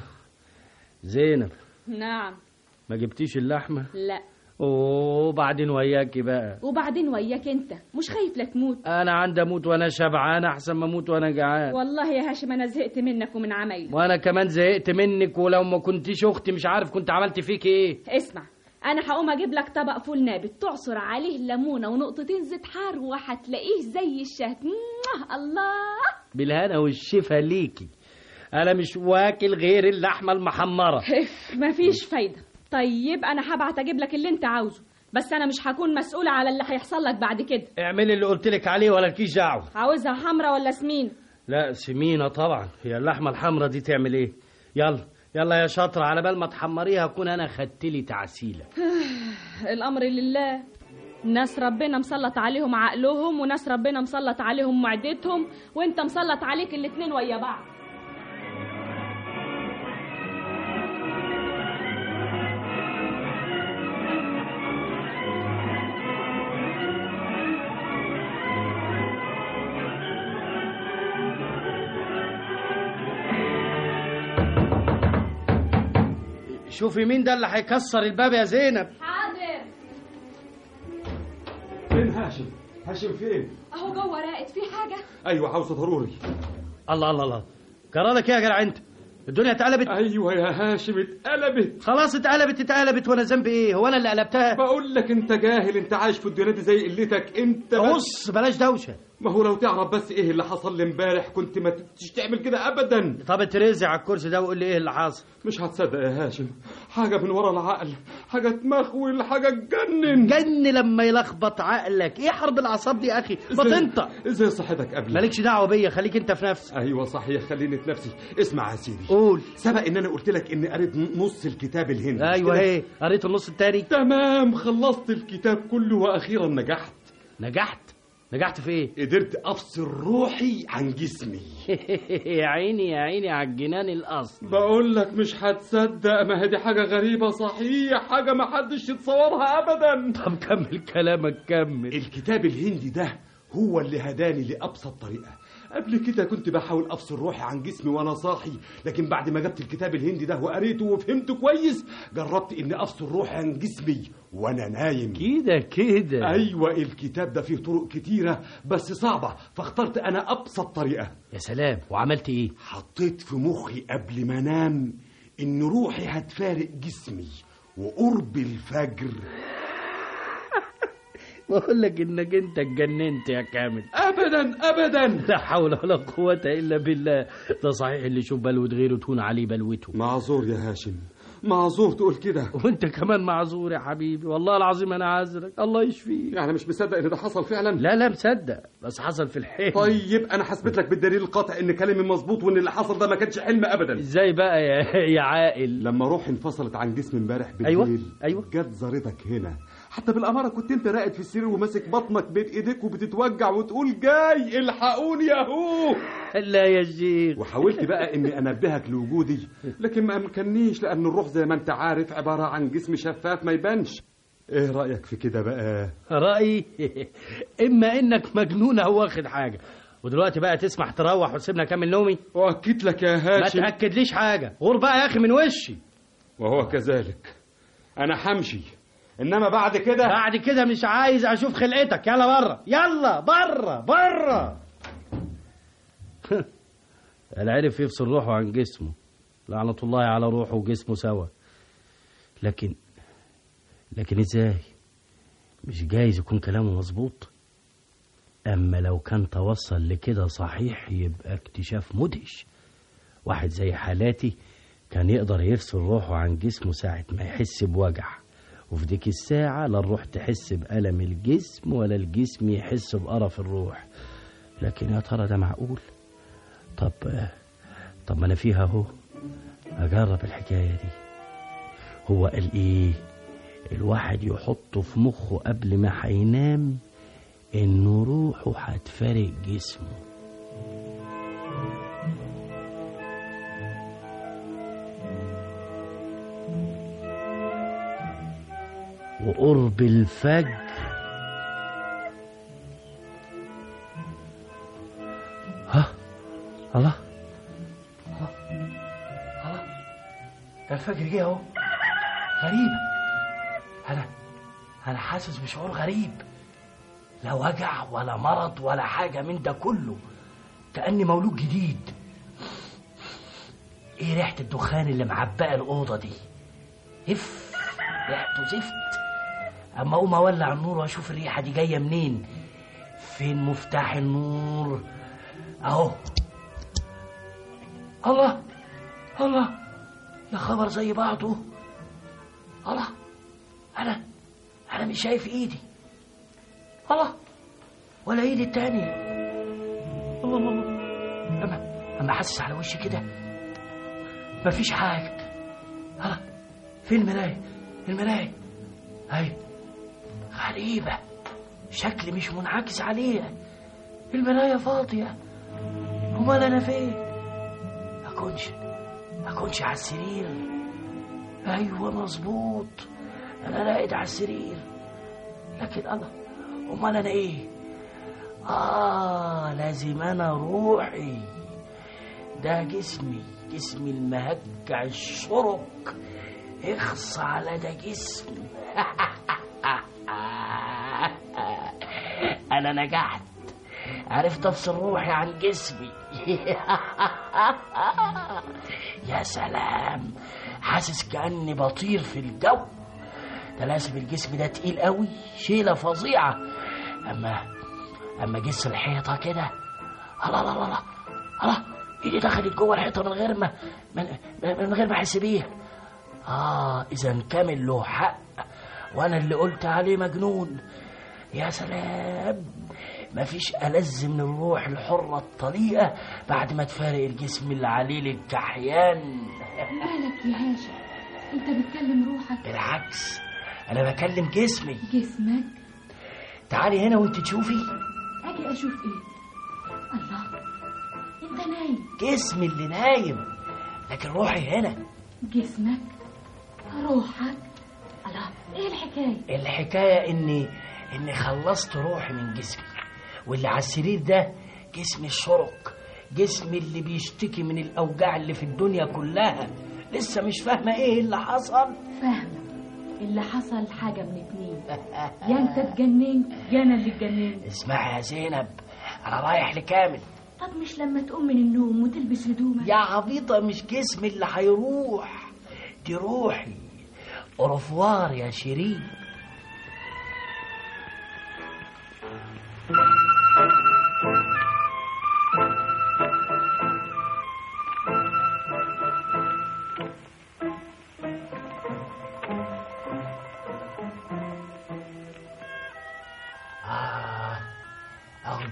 زينب نعم ما جبتيش اللحمه لا وبعدين وياكي بقى وبعدين وياك انت مش خايف لا تموت انا عندي اموت وانا شبعان احسن ما اموت وانا جعان والله يا هاشم انا زهقت منك ومن عمايلك وانا كمان زهقت منك ولو ما كنتيش اختي مش عارف كنت عملت فيك ايه اسمع انا هقوم اجيب لك طبق فول نابت تعصر عليه ليمونه ونقطتين زيت حار وهتلاقيه زي الشهد موah، الله بالهنا والشفا ليكي انا مش واكل غير اللحمه المحمره اف مفيش فايده طيب انا هبعت اجيب لك اللي انت عاوزه بس انا مش هكون مسؤوله على اللي هيحصل لك بعد كده اعملي اللي قلت لك عليه ولا لكيش دعوه عاوزها حمرا ولا سمين لا سمينه طبعا هي اللحمه الحمراء دي تعمل ايه يلا يلا يا شاطره على بال ما تحمريها اكون انا خدت لي تعسيله الامر لله ناس ربنا مسلط عليهم عقلهم وناس ربنا مسلط عليهم معدتهم وانت مسلط عليك الاتنين ويا بعض شوفي مين ده اللي هيكسر الباب يا زينب حاضر فين هاشم هاشم فين اهو جوه راقد في حاجه ايوه عاوز ضروري الله الله الله جرالك ايه يا جدع انت الدنيا اتقلبت ايوه يا هاشم اتقلبت خلاص اتقلبت اتقلبت وانا ذنبي ايه هو انا اللي قلبتها بقول لك انت جاهل انت عايش في الدنيا دي زي قلتك انت بس بص بلاش دوشه ما هو لو تعرف بس ايه اللي حصل لي امبارح كنت ما تبتش تعمل كده ابدا طب اترزع على الكرسي ده وقول لي ايه اللي حصل مش هتصدق يا هاشم حاجه من ورا العقل حاجه تمخول حاجه تجنن جن لما يلخبط عقلك ايه حرب الاعصاب دي يا اخي ما ازاي- تنطق ازاي صحتك قبل مالكش دعوه بيا خليك انت في نفسك ايوه صحيح خليني في نفسي اسمع يا سيدي قول سبق ان انا قلت لك اني قريت نص الكتاب الهندي مش ايوه كده؟ ايه قريت النص التاني تمام خلصت الكتاب كله واخيرا نجحت نجحت نجحت في ايه قدرت افصل روحي عن جسمي يا عيني يا عيني على الجنان الاصل بقول لك مش هتصدق ما هي دي حاجه غريبه صحيح حاجه ما حدش يتصورها ابدا طب كمل كلامك كمل الكتاب الهندي ده هو اللي هداني لابسط طريقه قبل كده كنت بحاول افصل روحي عن جسمي وانا صاحي لكن بعد ما جبت الكتاب الهندي ده وقريته وفهمته كويس جربت اني افصل روحي عن جسمي وانا نايم كده كده ايوه الكتاب ده فيه طرق كتيره بس صعبه فاخترت انا ابسط طريقه يا سلام وعملت ايه حطيت في مخي قبل ما انام ان روحي هتفارق جسمي وقرب الفجر بقول لك انك انت اتجننت يا كامل ابدا ابدا لا حول ولا قوة الا بالله ده صحيح اللي يشوف بلوة غيره تهون عليه بلوته معذور يا هاشم معذور تقول كده وانت كمان معذور يا حبيبي والله العظيم انا عذرك الله يشفيك يعني مش مصدق ان ده حصل فعلا لا لا مصدق بس حصل في الحلم طيب انا هثبت لك بالدليل القاطع ان كلامي مظبوط وان اللي حصل ده ما كانش حلم ابدا ازاي بقى يا يا عاقل لما روحي انفصلت عن جسمي امبارح بالليل أيوة، أيوة. جت زارتك هنا حتى بالاماره كنت انت راقد في السرير وماسك بطنك بين ايديك وبتتوجع وتقول جاي الحقوني يا هو لا يا شيخ وحاولت بقى اني انبهك لوجودي لكن ما امكننيش لان الروح زي ما انت عارف عباره عن جسم شفاف ما يبانش ايه رايك في كده بقى رايي اما انك مجنون او واخد حاجه ودلوقتي بقى تسمح تروح وتسيبنا اكمل نومي واكد لك يا ما هاشم تاكدليش حاجه غور بقى يا اخي من وشي وهو كذلك انا همشي انما بعد كده بعد كده مش عايز اشوف خلقتك يلا بره يلا بره بره اللي عرف يفصل روحه عن جسمه لعنة الله على روحه وجسمه سوا لكن لكن ازاي مش جايز يكون كلامه مظبوط اما لو كان توصل لكده صحيح يبقى اكتشاف مدهش واحد زي حالاتي كان يقدر يفصل روحه عن جسمه ساعة ما يحس بوجع وفي ديك الساعة لا الروح تحس بألم الجسم ولا الجسم يحس بقرف الروح لكن يا ترى ده معقول طب طب ما انا فيها اهو اجرب الحكاية دي هو قال ايه الواحد يحطه في مخه قبل ما هينام انه روحه هتفارق جسمه وقرب الفجر ها الله الله الله ده الفجر جه اهو غريب انا انا حاسس بشعور غريب لا وجع ولا مرض ولا حاجه من ده كله كاني مولود جديد ايه ريحه الدخان اللي معبقه الاوضه دي اف ريحته زفت اما اقوم اولع النور واشوف الريحه دي جايه منين فين مفتاح النور اهو الله الله يا خبر زي بعضه الله انا انا مش شايف ايدي الله ولا ايدي التانية الله الله الله اما اما حاسس على وشي كده مفيش حاجة الله فين المراية المراية هاي غريبة شكلي مش منعكس عليها المراية فاضية امال انا فين اكونش اكونش على السرير ايوه مظبوط انا راقد على السرير لكن الله امال انا ايه اه لازم انا روحي ده جسمي جسمي المهجع الشرك اخص على ده جسم انا نجحت عرفت افصل روحي عن جسمي يا سلام حاسس كاني بطير في الجو ده لازم الجسم ده تقيل قوي شيله فظيعه اما اما جس الحيطه كده الله الله الله الله ايدي دخلت جوه الحيطه من غير ما من, من غير ما احس بيها اه اذا كامل له حق وانا اللي قلت عليه مجنون يا سلام مفيش ألذ من الروح الحرة الطليقة بعد ما تفارق الجسم اللي عليه الكحيان مالك يا هاشم انت بتكلم روحك بالعكس أنا بكلم جسمي جسمك تعالي هنا وانت تشوفي اجي اشوف ايه الله انت نايم جسمي اللي نايم لكن روحي هنا جسمك روحك الله ايه الحكايه الحكاية إني إني خلصت روحي من جسمي واللي على السرير ده جسمي الشرق جسمي اللي بيشتكي من الأوجاع اللي في الدنيا كلها لسه مش فاهمة إيه اللي حصل فاهمه اللي حصل حاجه من اتنين يا انت اتجننت يا انا اللي اتجننت اسمعي يا زينب أنا رايح لكامل طب مش لما تقوم من النوم وتلبس هدومك يا عبيطة مش جسمي اللي هيروح دي روحي أوروفوار يا شيرين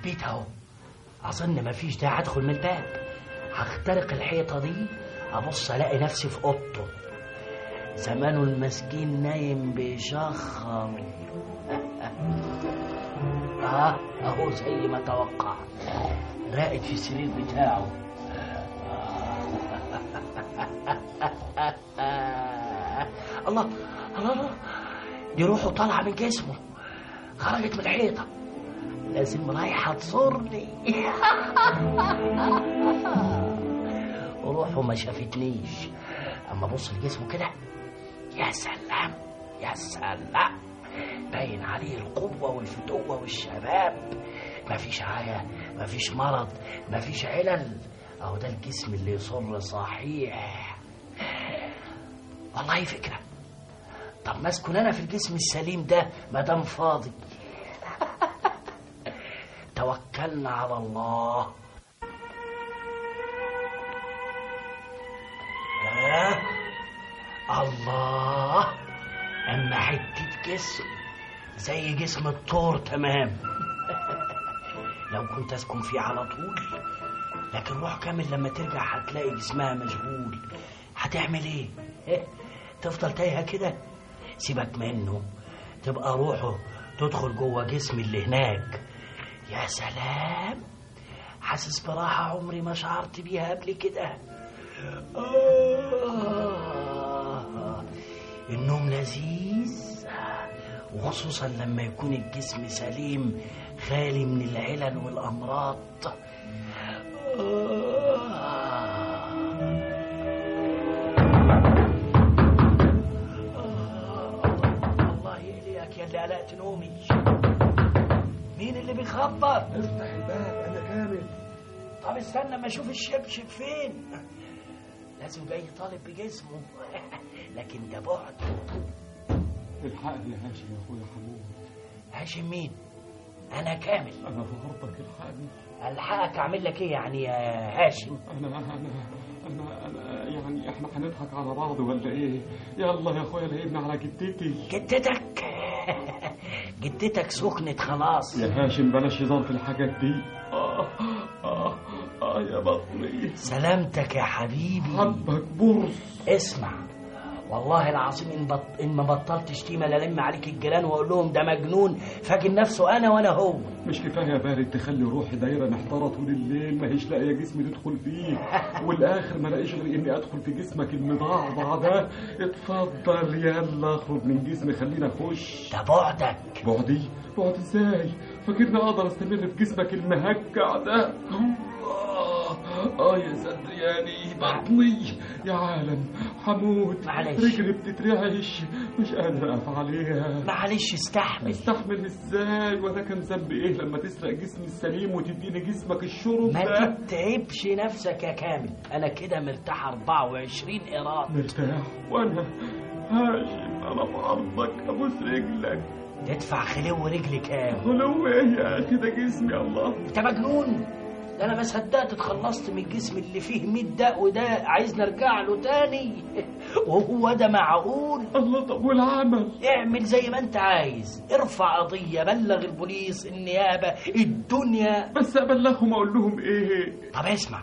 البيت اهو اظن مفيش داعي ادخل من الباب هخترق الحيطه دي ابص الاقي نفسي في اوضته زمانه المسكين نايم بيشخر اه اهو زي ما توقع راقد في السرير بتاعه الله الله الله دي روحه طالعه من جسمه خرجت من الحيطه لازم رايحه تزورني روحه ما شافتنيش اما ابص لجسمه كده يا سلام يا سلام باين عليه القوة والفتوة والشباب مفيش عاية مفيش مرض مفيش علل اهو ده الجسم اللي يصر صحيح والله فكرة طب ما اسكن انا في الجسم السليم ده ما دام فاضي توكلنا على الله آه. الله اما حته جسم زي جسم الطور تمام لو كنت اسكن فيه على طول لكن روح كامل لما ترجع هتلاقي جسمها مشغول هتعمل ايه إيه؟ تفضل تايهه كده سيبك منه تبقى روحه تدخل جوه جسم اللي هناك يا سلام حاسس براحة عمري ما شعرت بيها قبل كده آه. النوم لذيذ وخصوصا لما يكون الجسم سليم خالي من العلل والأمراض الله يهديك يا اللي قلقت نومي مين اللي بيخبط افتح الباب انا كامل طب استنى ما اشوف الشبشب فين لازم جاي طالب بجسمه لكن ده بعد الحقني يا هاشم يا اخويا حمود هاشم مين انا كامل انا في غرضك الحقني الحقك اعمل لك ايه يعني يا هاشم انا انا انا انا يعني احنا هنضحك على بعض ولا ايه يلا يا اخويا لقيتني على جدتي جدتك جدتك سخنت خلاص يا هاشم بلاش هزار في الحاجات دي آه آه آه يا بطني سلامتك يا حبيبي حبك برص اسمع والله العظيم إن, بط... إن ما بطلت شتيمة للم عليك الجيران وأقول لهم ده مجنون فاكر نفسه أنا وأنا هو مش كفايه بارد تخلي روحي دايره محتاره طول الليل ما هيش لاقيه جسمي تدخل فيه والاخر ما لاقيش غير اني ادخل في جسمك المضعضع ده اتفضل يلا اخرج من جسمي خلينا اخش ده بعدك بعدي بعد ازاي فاكرني اقدر استمر في جسمك المهكع ده آه, اه يا صدرياني بطني يا عالم حمود معلش. رجلي بتترعش مش قادر اقف عليها معلش استحمل استحمل ازاي وانا كان ذنبي ايه لما تسرق جسمي السليم وتديني جسمك الشرب ما ده تتعبش نفسك يا كامل أنا كده مرتاح 24 إيراد مرتاح وانا هاشم انا في عرضك ابوس رجلك تدفع خلو رجلي كام ولو ايه يا اخي ده جسمي الله انت مجنون ده انا ما صدقت اتخلصت من الجسم اللي فيه 100 داء وده عايز نرجع له تاني وهو ده معقول الله طب والعمل اعمل زي ما انت عايز ارفع قضية بلغ البوليس النيابة الدنيا بس ابلغهم اقول لهم ايه طب اسمع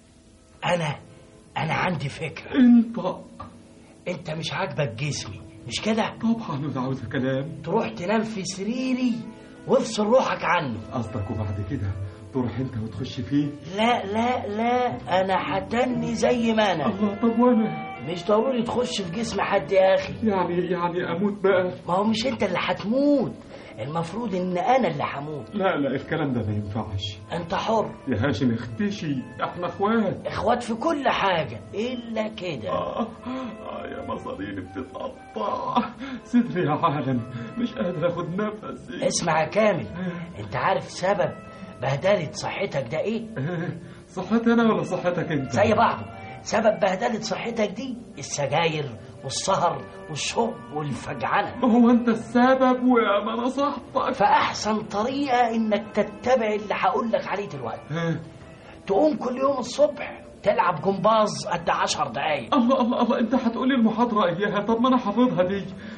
انا انا عندي فكرة انت انت مش عاجبك جسمي مش كده طبعا انا عاوز كلام تروح تنام في سريري وافصل روحك عنه قصدك وبعد كده تروح انت وتخش فيه لا لا لا انا هتني زي ما انا الله طب وانا مش ضروري تخش في جسم حد يا اخي يعني يعني اموت بقى ما هو مش انت اللي هتموت المفروض ان انا اللي هموت لا لا الكلام ده ما ينفعش انت حر يا هاشم اختشي احنا اخوات اخوات في كل حاجة الا كده آه, اه يا مصاريني بتتقطع صدري يا عالم مش قادر اخد نفسي اسمع يا كامل انت عارف سبب بهدلة صحتك ده ايه صحتي انا ولا صحتك انت زي بعضه سبب بهدلة صحتك دي السجاير والسهر والشرب والفجعنة ما هو انت السبب ويا ما نصحتك فأحسن طريقة إنك تتبع اللي هقول لك عليه دلوقتي تقوم كل يوم الصبح تلعب جمباز قد عشر دقايق الله الله الله انت هتقولي المحاضرة اياها طب ما انا حافظها دي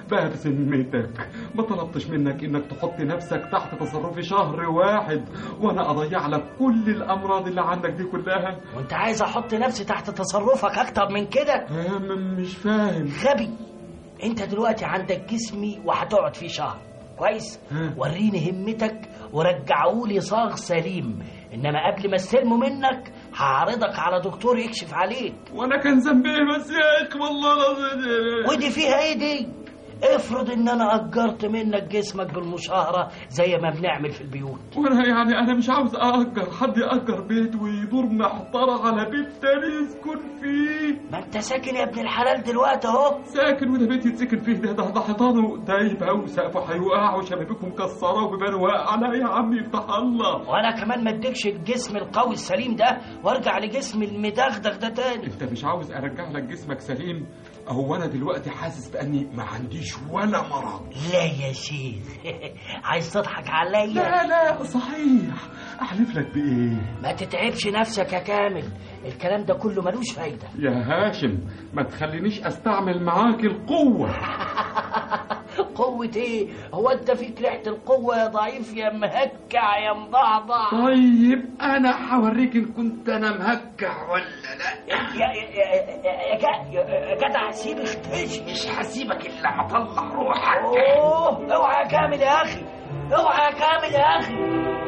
بقى بذمتك ما طلبتش منك انك تحط نفسك تحت تصرفي شهر واحد وانا اضيع لك كل الامراض اللي عندك دي كلها وانت عايز احط نفسي تحت تصرفك اكتر من كده مش فاهم غبي انت دلوقتي عندك جسمي وهتقعد فيه شهر كويس وريني همتك ورجعولي صاغ سليم انما قبل ما استلمه منك هعرضك على دكتور يكشف عليك وانا كان ذنبي ايه بس يا اخي والله العظيم ودي فيها ايه دي افرض ان انا اجرت منك جسمك بالمشاهره زي ما بنعمل في البيوت وانا يعني انا مش عاوز اجر حد ياجر بيت ويدور محترى على بيت تاني يسكن فيه ما انت ساكن يا ابن الحلال دلوقتي اهو ساكن وده بيت يتسكن فيه ده ده, ده حيطانه دايبه وسقفه هيوقع وشبابيكه مكسره وبيبانه واقع لا يا عم يفتح الله وانا كمان ما اديكش الجسم القوي السليم ده وارجع لجسم المدغدغ ده تاني انت مش عاوز ارجع لك جسمك سليم هو انا دلوقتي حاسس باني ما عنديش ولا مرض لا يا شيخ عايز تضحك عليا لا لا صحيح احلف لك بايه ما تتعبش نفسك يا كامل الكلام ده كله ملوش فايده يا هاشم ما تخلينيش استعمل معاك القوه قوة ايه؟ هو انت فيك ريحة القوة يا ضعيف يا مهكع يا مضعضع طيب انا هوريك ان كنت انا مهكع ولا لا يا يا يا يا جدع سيب اختش مش هسيبك الا ما اطلع روحك اوه اوعى يا كامل يا اخي اوعى يا كامل يا اخي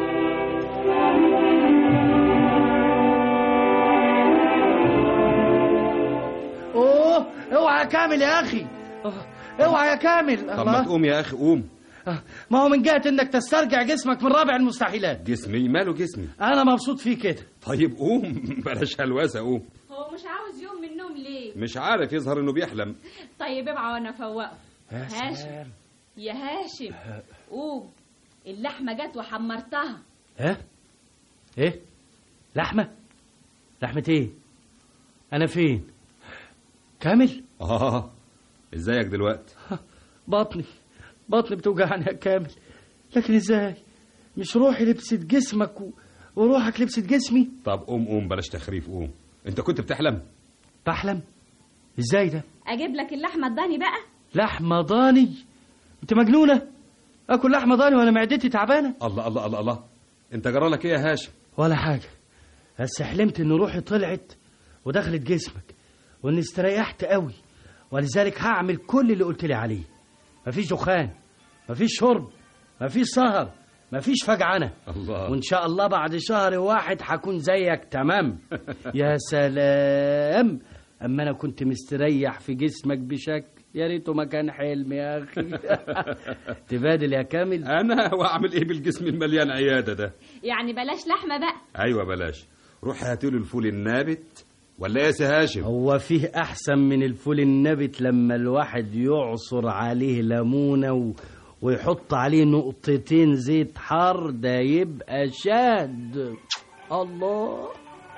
اوه اوعى يا كامل يا اخي اوعى يا كامل طب ما تقوم يا اخي قوم ما هو من جهة انك تسترجع جسمك من رابع المستحيلات جسمي ماله جسمي انا مبسوط فيه كده طيب قوم بلاش هلوسه قوم هو مش عاوز يوم من النوم ليه مش عارف يظهر انه بيحلم طيب ابعى وانا افوقه يا هاشم سلام يا هاشم قوم اللحمه جت وحمرتها ها ايه لحمه لحمه ايه انا فين كامل اه ازيك دلوقتي بطني بطني بتوجعني يا كامل لكن ازاي مش روحي لبست جسمك و... وروحك لبست جسمي طب قوم قوم بلاش تخريف قوم انت كنت بتحلم بحلم ازاي ده اجيب لك اللحمه الضاني بقى لحمه ضاني انت مجنونه اكل لحمه ضاني وانا معدتي تعبانه الله الله الله الله انت جرالك ايه يا هاشم ولا حاجه بس حلمت ان روحي طلعت ودخلت جسمك واني استريحت قوي ولذلك هعمل كل اللي قلت لي عليه مفيش دخان مفيش شرب مفيش سهر مفيش فجعنة الله وإن شاء الله بعد شهر واحد هكون زيك تمام يا سلام أما أنا كنت مستريح في جسمك بشكل يا ريته ما كان حلم يا أخي تبادل يا كامل انا واعمل ايه بالجسم المليان عياده ده يعني بلاش لحمه بقى ايوه بلاش روح هاتيله الفول النابت ولا يا سي هاشم هو فيه أحسن من الفول النبت لما الواحد يعصر عليه ليمونة و... ويحط عليه نقطتين زيت حار ده يبقى شاد الله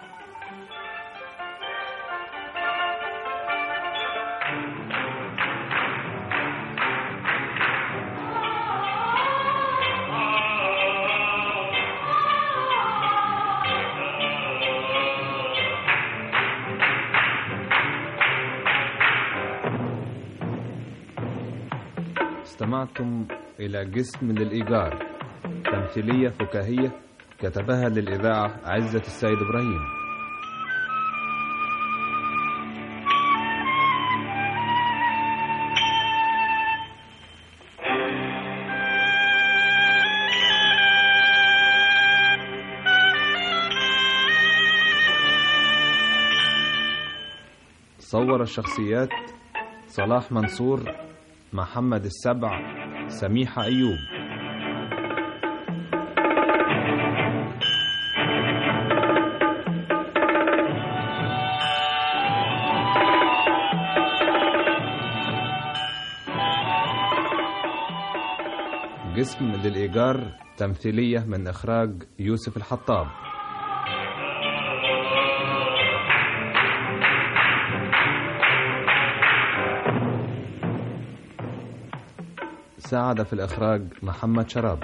استمعتم إلى جسم للإيجار تمثيلية فكاهية كتبها للإذاعة عزة السيد إبراهيم صور الشخصيات صلاح منصور محمد السبع سميحة أيوب جسم للإيجار تمثيلية من إخراج يوسف الحطاب ساعد في الإخراج محمد شراب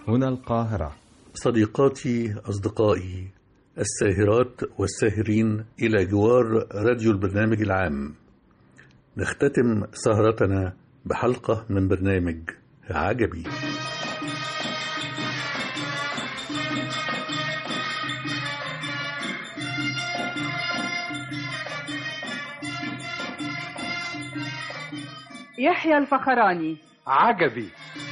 هنا القاهرة صديقاتي أصدقائي الساهرات والساهرين إلى جوار راديو البرنامج العام نختتم سهرتنا بحلقة من برنامج عجبي يحيى الفخراني عجبي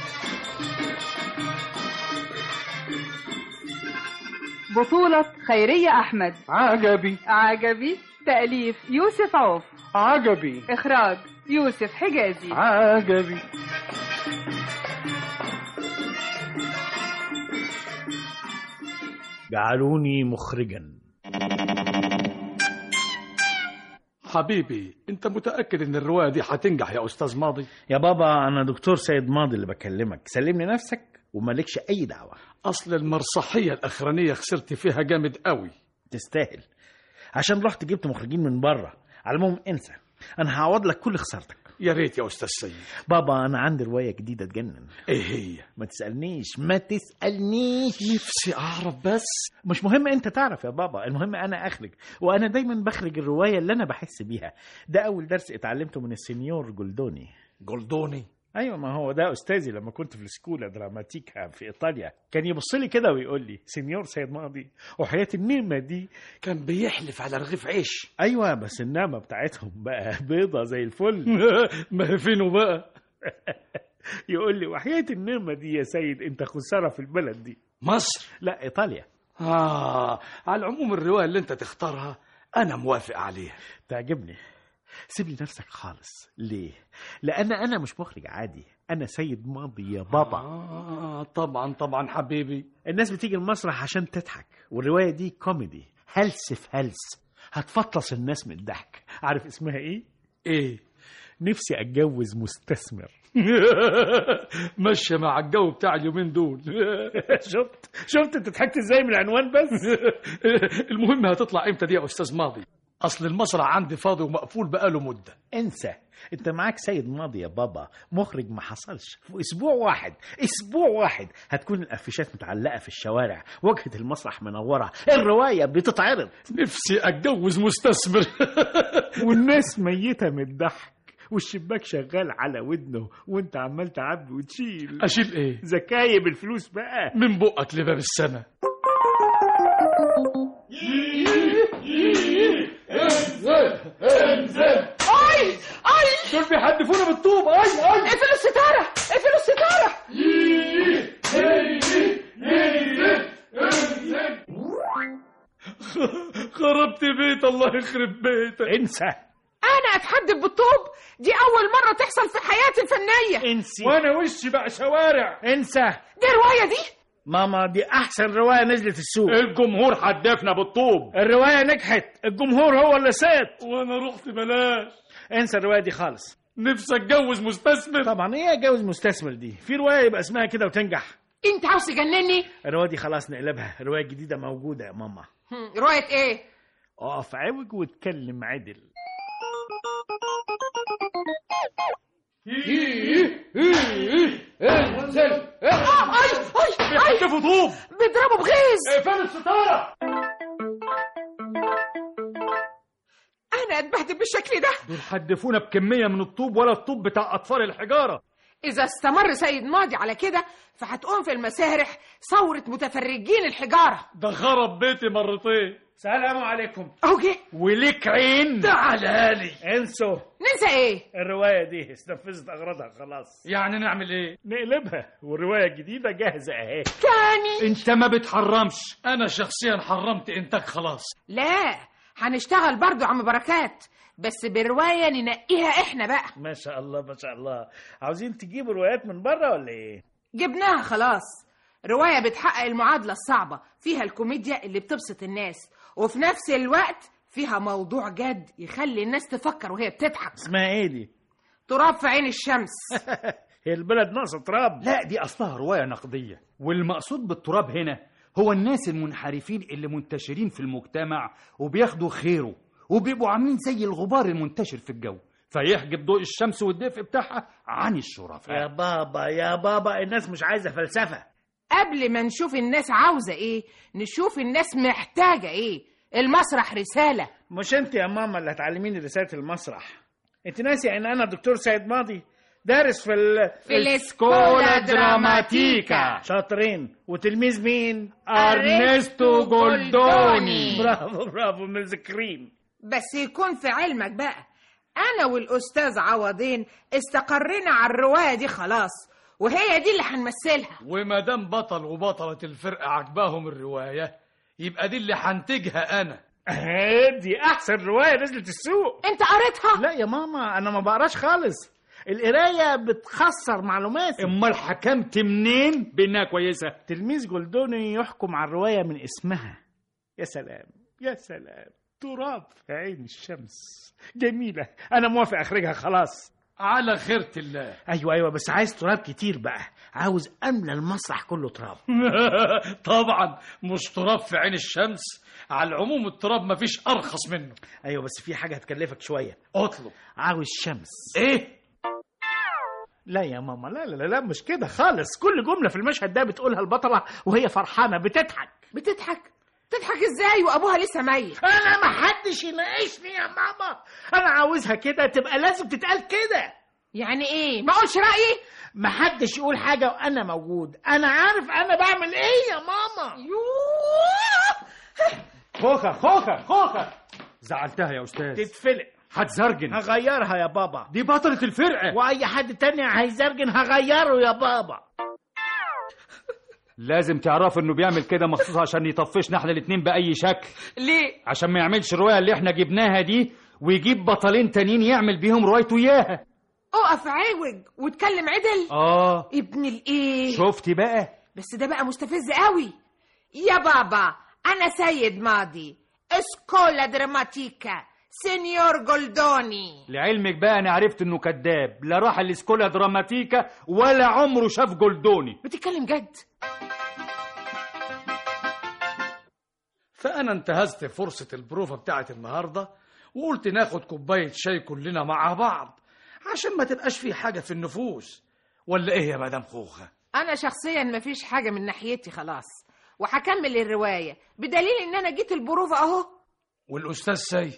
بطولة خيرية أحمد عجبي عجبي تأليف يوسف عوف عجبي إخراج يوسف حجازي عجبي جعلوني مخرجا حبيبي انت متأكد ان الرواية دي هتنجح يا استاذ ماضي يا بابا انا دكتور سيد ماضي اللي بكلمك سلمني نفسك ومالكش اي دعوه اصل المرصحية الاخرانية خسرت فيها جامد قوي تستاهل عشان رحت جبت مخرجين من بره على العموم انسى انا هعوض لك كل خسارتك يا ريت يا استاذ سيد بابا انا عندي روايه جديده تجنن ايه هي ما تسالنيش ما تسالنيش نفسي اعرف بس مش مهم انت تعرف يا بابا المهم انا اخرج وانا دايما بخرج الروايه اللي انا بحس بيها ده اول درس اتعلمته من السنيور جولدوني جولدوني ايوه ما هو ده استاذي لما كنت في السكولا دراماتيكا في ايطاليا كان يبص لي كده ويقول لي سنيور سيد ماضي وحياه النعمه دي كان بيحلف على رغيف عيش ايوه بس النعمه بتاعتهم بقى بيضه زي الفل ما هي فينه بقى يقول لي وحياه النعمه دي يا سيد انت خساره في البلد دي مصر لا ايطاليا اه على العموم الرواية اللي انت تختارها انا موافق عليها تعجبني سيب لي نفسك خالص ليه لان انا مش مخرج عادي انا سيد ماضي يا بابا آه طبعا طبعا حبيبي الناس بتيجي المسرح عشان تضحك والروايه دي كوميدي هلس في هلس هتفطس الناس من الضحك عارف اسمها ايه ايه نفسي اتجوز مستثمر ماشية مع الجو بتاع اليومين دول شفت شفت انت ضحكت ازاي من العنوان بس المهم هتطلع امتى دي يا استاذ ماضي اصل المسرح عندي فاضي ومقفول بقاله مدة انسى انت معاك سيد ماضي يا بابا مخرج ما حصلش في اسبوع واحد اسبوع واحد هتكون الافيشات متعلقه في الشوارع واجهه المسرح منوره الروايه بتتعرض نفسي اتجوز مستثمر والناس ميته من الضحك والشباك شغال على ودنه وانت عمال تعبي وتشيل اشيل ايه زكايب الفلوس بقى من بقك لباب السما انزل انزل اي اي دول بيحدفونا بالطوب اي اي اقفلوا الستاره اقفلوا الستاره خربت بيت الله يخرب بيتك انسى انا اتحدف بالطوب دي اول مره تحصل في حياتي الفنيه انسي وانا وشي بقى شوارع انسى دي الروايه دي ماما دي احسن روايه نزلت السوق الجمهور حدفنا بالطوب الروايه نجحت الجمهور هو اللي سات وانا رحت بلاش انسى الروايه دي خالص نفسي اتجوز مستثمر طبعا ايه اتجوز مستثمر دي في روايه يبقى اسمها كده وتنجح انت عاوز تجنني الروايه دي خلاص نقلبها روايه جديده موجوده يا ماما هم، روايه ايه اقف عوج واتكلم عدل انزل آه، اي اي اي بيحدفوا طوب بيضربوا بغيظ اقفلوا الستاره انا اتبهدل بالشكل ده دول حدفونا بكميه من الطوب ولا الطوب بتاع اطفال الحجاره اذا استمر سيد ماضي على كده فهتقوم في المسارح ثوره متفرجين الحجاره ده خرب بيتي مرتين سلام عليكم اهو جه وليك عين تعالى لي انسوا ننسى ايه الروايه دي استنفذت اغراضها خلاص يعني نعمل ايه نقلبها والروايه الجديده جاهزه اهي تاني انت ما بتحرمش انا شخصيا حرمت انتاج خلاص لا هنشتغل برضو يا عم بركات بس بروايه ننقيها احنا بقى ما شاء الله ما شاء الله عاوزين تجيبوا روايات من بره ولا ايه جبناها خلاص روايه بتحقق المعادله الصعبه فيها الكوميديا اللي بتبسط الناس وفي نفس الوقت فيها موضوع جد يخلي الناس تفكر وهي بتضحك اسمها ايه دي تراب في عين الشمس هي البلد ناقصه تراب لا دي أصلها رواية نقدية والمقصود بالتراب هنا هو الناس المنحرفين اللي منتشرين في المجتمع وبياخدوا خيره وبيبقوا عاملين زي الغبار المنتشر في الجو فيحجب ضوء الشمس والدفء بتاعها عن يا الشرفاء بابا يا بابا الناس مش عايزه فلسفه قبل ما نشوف الناس عاوزة ايه نشوف الناس محتاجة ايه المسرح رسالة مش انت يا ماما اللي هتعلميني رسالة المسرح انت ناسي ان انا دكتور سيد ماضي دارس في ال... في الإسكولا دراماتيكا. شاطرين وتلميذ مين أرنستو جولدوني. برافو برافو مذكرين بس يكون في علمك بقى انا والاستاذ عوضين استقرينا على الرواية دي خلاص وهي دي اللي هنمثلها وما دام بطل وبطلة الفرقة عجباهم الرواية يبقى دي اللي هنتجها أنا دي احسن رواية نزلت السوق انت قريتها لا يا ماما انا ما بقراش خالص القراية بتخسر معلوماتي امال حكمت منين بانها كويسه تلميذ جولدوني يحكم على الرواية من اسمها يا سلام يا سلام تراب في عين الشمس جميلة أنا موافق أخرجها خلاص على خيرة الله أيوة أيوة بس عايز تراب كتير بقى عاوز أملى المسرح كله تراب طبعا مش تراب في عين الشمس على العموم التراب مفيش أرخص منه أيوة بس في حاجة هتكلفك شوية اطلب عاوز شمس ايه لا يا ماما لا لا لا, لا مش كده خالص كل جملة في المشهد ده بتقولها البطلة وهي فرحانة بتضحك بتضحك تضحك ازاي وابوها لسه ميت أنا ما حدش يناقشني يا ماما أنا عاوزها كده تبقى لازم تتقال كده يعني ايه ما اقولش رايي ما حدش يقول حاجة وأنا موجود أنا عارف أنا بعمل إيه يا ماما خوخة خوخة خوخة زعلتها يا استاذ تتفلق هتزرجن هغيرها يا بابا دي بطلة الفرقة وأي حد تاني هيزرجن هغيره يا بابا لازم تعرفوا انه بيعمل كده مخصوص عشان يطفشنا احنا الاتنين بأي شكل ليه عشان ما يعملش الرواية اللي احنا جبناها دي ويجيب بطلين تانيين يعمل بيهم روايته اياها اقف عوج واتكلم عدل اه ابن الايه شفتي بقى بس ده بقى مستفز قوي يا بابا انا سيد ماضي اسكولا دراماتيكا سينيور جولدوني لعلمك بقى انا عرفت انه كذاب لا راح الاسكولا دراماتيكا ولا عمره شاف جولدوني بتتكلم جد فأنا انتهزت فرصة البروفة بتاعت النهاردة وقلت ناخد كوباية شاي كلنا مع بعض عشان ما تبقاش في حاجة في النفوس ولا إيه يا مدام خوخة؟ انا شخصيا مفيش حاجه من ناحيتي خلاص وهكمل الروايه بدليل ان انا جيت البروفه اهو والأستاذ سيد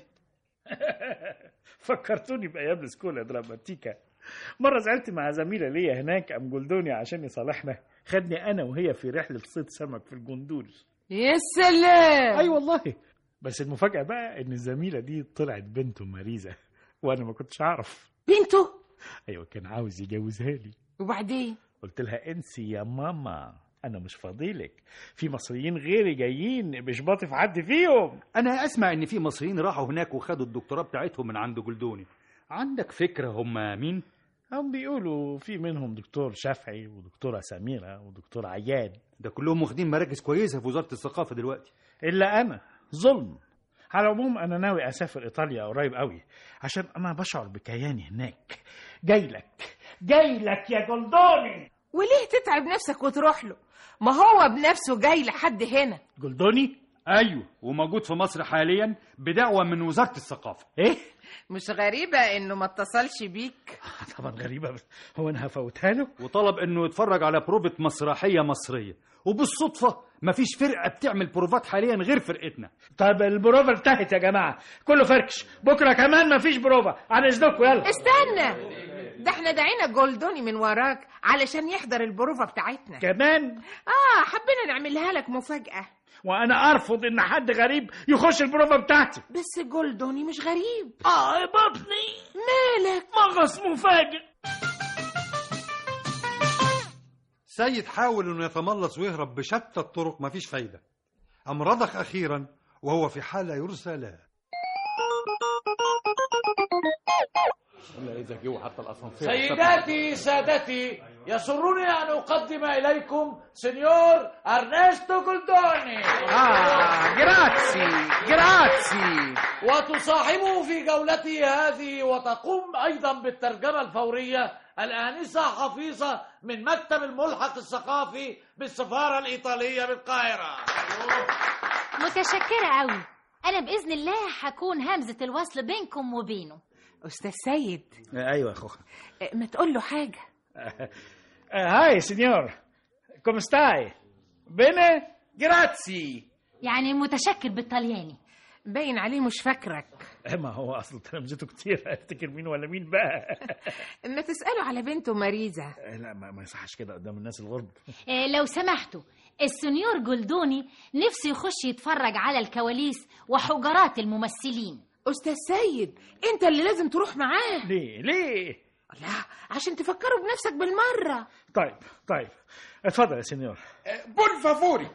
فكرتوني بأيام السكولا دراماتيكا مرة زعلت مع زميلة ليا هناك أم جولدوني عشان يصالحنا خدني أنا وهي في رحلة صيد سمك في الجندول يا سلام أي والله بس المفاجأة بقى إن الزميلة دي طلعت بنته ماريزا وأنا ما كنتش أعرف بنته أيوة كان عاوز يجوزها لي وبعدين قلت لها انسي يا ماما انا مش فاضيلك في مصريين غيري جايين مش باطف حد فيهم انا اسمع ان في مصريين راحوا هناك وخدوا الدكتوراه بتاعتهم من عند جولدوني عندك فكرة هم مين هم بيقولوا في منهم دكتور شافعي ودكتورة سميرة ودكتور عياد ده كلهم واخدين مراكز كويسة في وزارة الثقافة دلوقتي إلا أنا ظلم على العموم أنا ناوي أسافر إيطاليا قريب قوي عشان أنا بشعر بكياني هناك جاي لك جاي لك يا جولدوني وليه تتعب نفسك وتروح له ما هو بنفسه جاي لحد هنا جولدوني ايوه وموجود في مصر حاليا بدعوة من وزارة الثقافة ايه مش غريبة انه ما اتصلش بيك طبعا غريبة بس هو أنا هفوتها له وطلب انه يتفرج على بروفة مسرحية مصرية وبالصدفة مفيش فرقة بتعمل بروفات حاليا غير فرقتنا طب البروفة انتهت يا جماعة كله فركش بكرة كمان مفيش بروفة عن إذنكم يلا استنى ده احنا دعينا جولدوني من وراك علشان يحضر البروفة بتاعتنا كمان اه حبينا نعملها لك مفاجأة وأنا أرفض إن حد غريب يخش البروفة بتاعتي بس جولدوني مش غريب آه يا بطني مالك مغص مفاجئ سيد حاول انه يتملص ويهرب بشتى الطرق مفيش فايدة أم رضخ أخيرا وهو في حالة يرثى له سيداتي سادتي يسرني أن أقدم إليكم سنيور أرنستو جولدوني آه جراتسي جراتسي وتصاحبه في جولته هذه وتقوم أيضا بالترجمة الفورية الآنسة حفيظة من مكتب الملحق الثقافي بالسفارة الإيطالية بالقاهرة متشكرة قوي أنا بإذن الله هكون همزة الوصل بينكم وبينه أستاذ سيد أيوة يا أخوها ما تقول له حاجة هاي سينيور كوم ستاي بيني جراتسي يعني متشكر بالطلياني باين عليه مش فاكرك ما هو اصل تلامذته كتير افتكر مين ولا مين بقى ما تسأله على بنته ماريزا لا ما, ما يصحش كده قدام الناس الغرب إيه لو سمحتوا السنيور جولدوني نفسه يخش يتفرج على الكواليس وحجرات الممثلين أستاذ سيد أنت اللي لازم تروح معاه ليه ليه لا عشان تفكروا بنفسك بالمرة طيب طيب اتفضل يا سنيور بون فافوري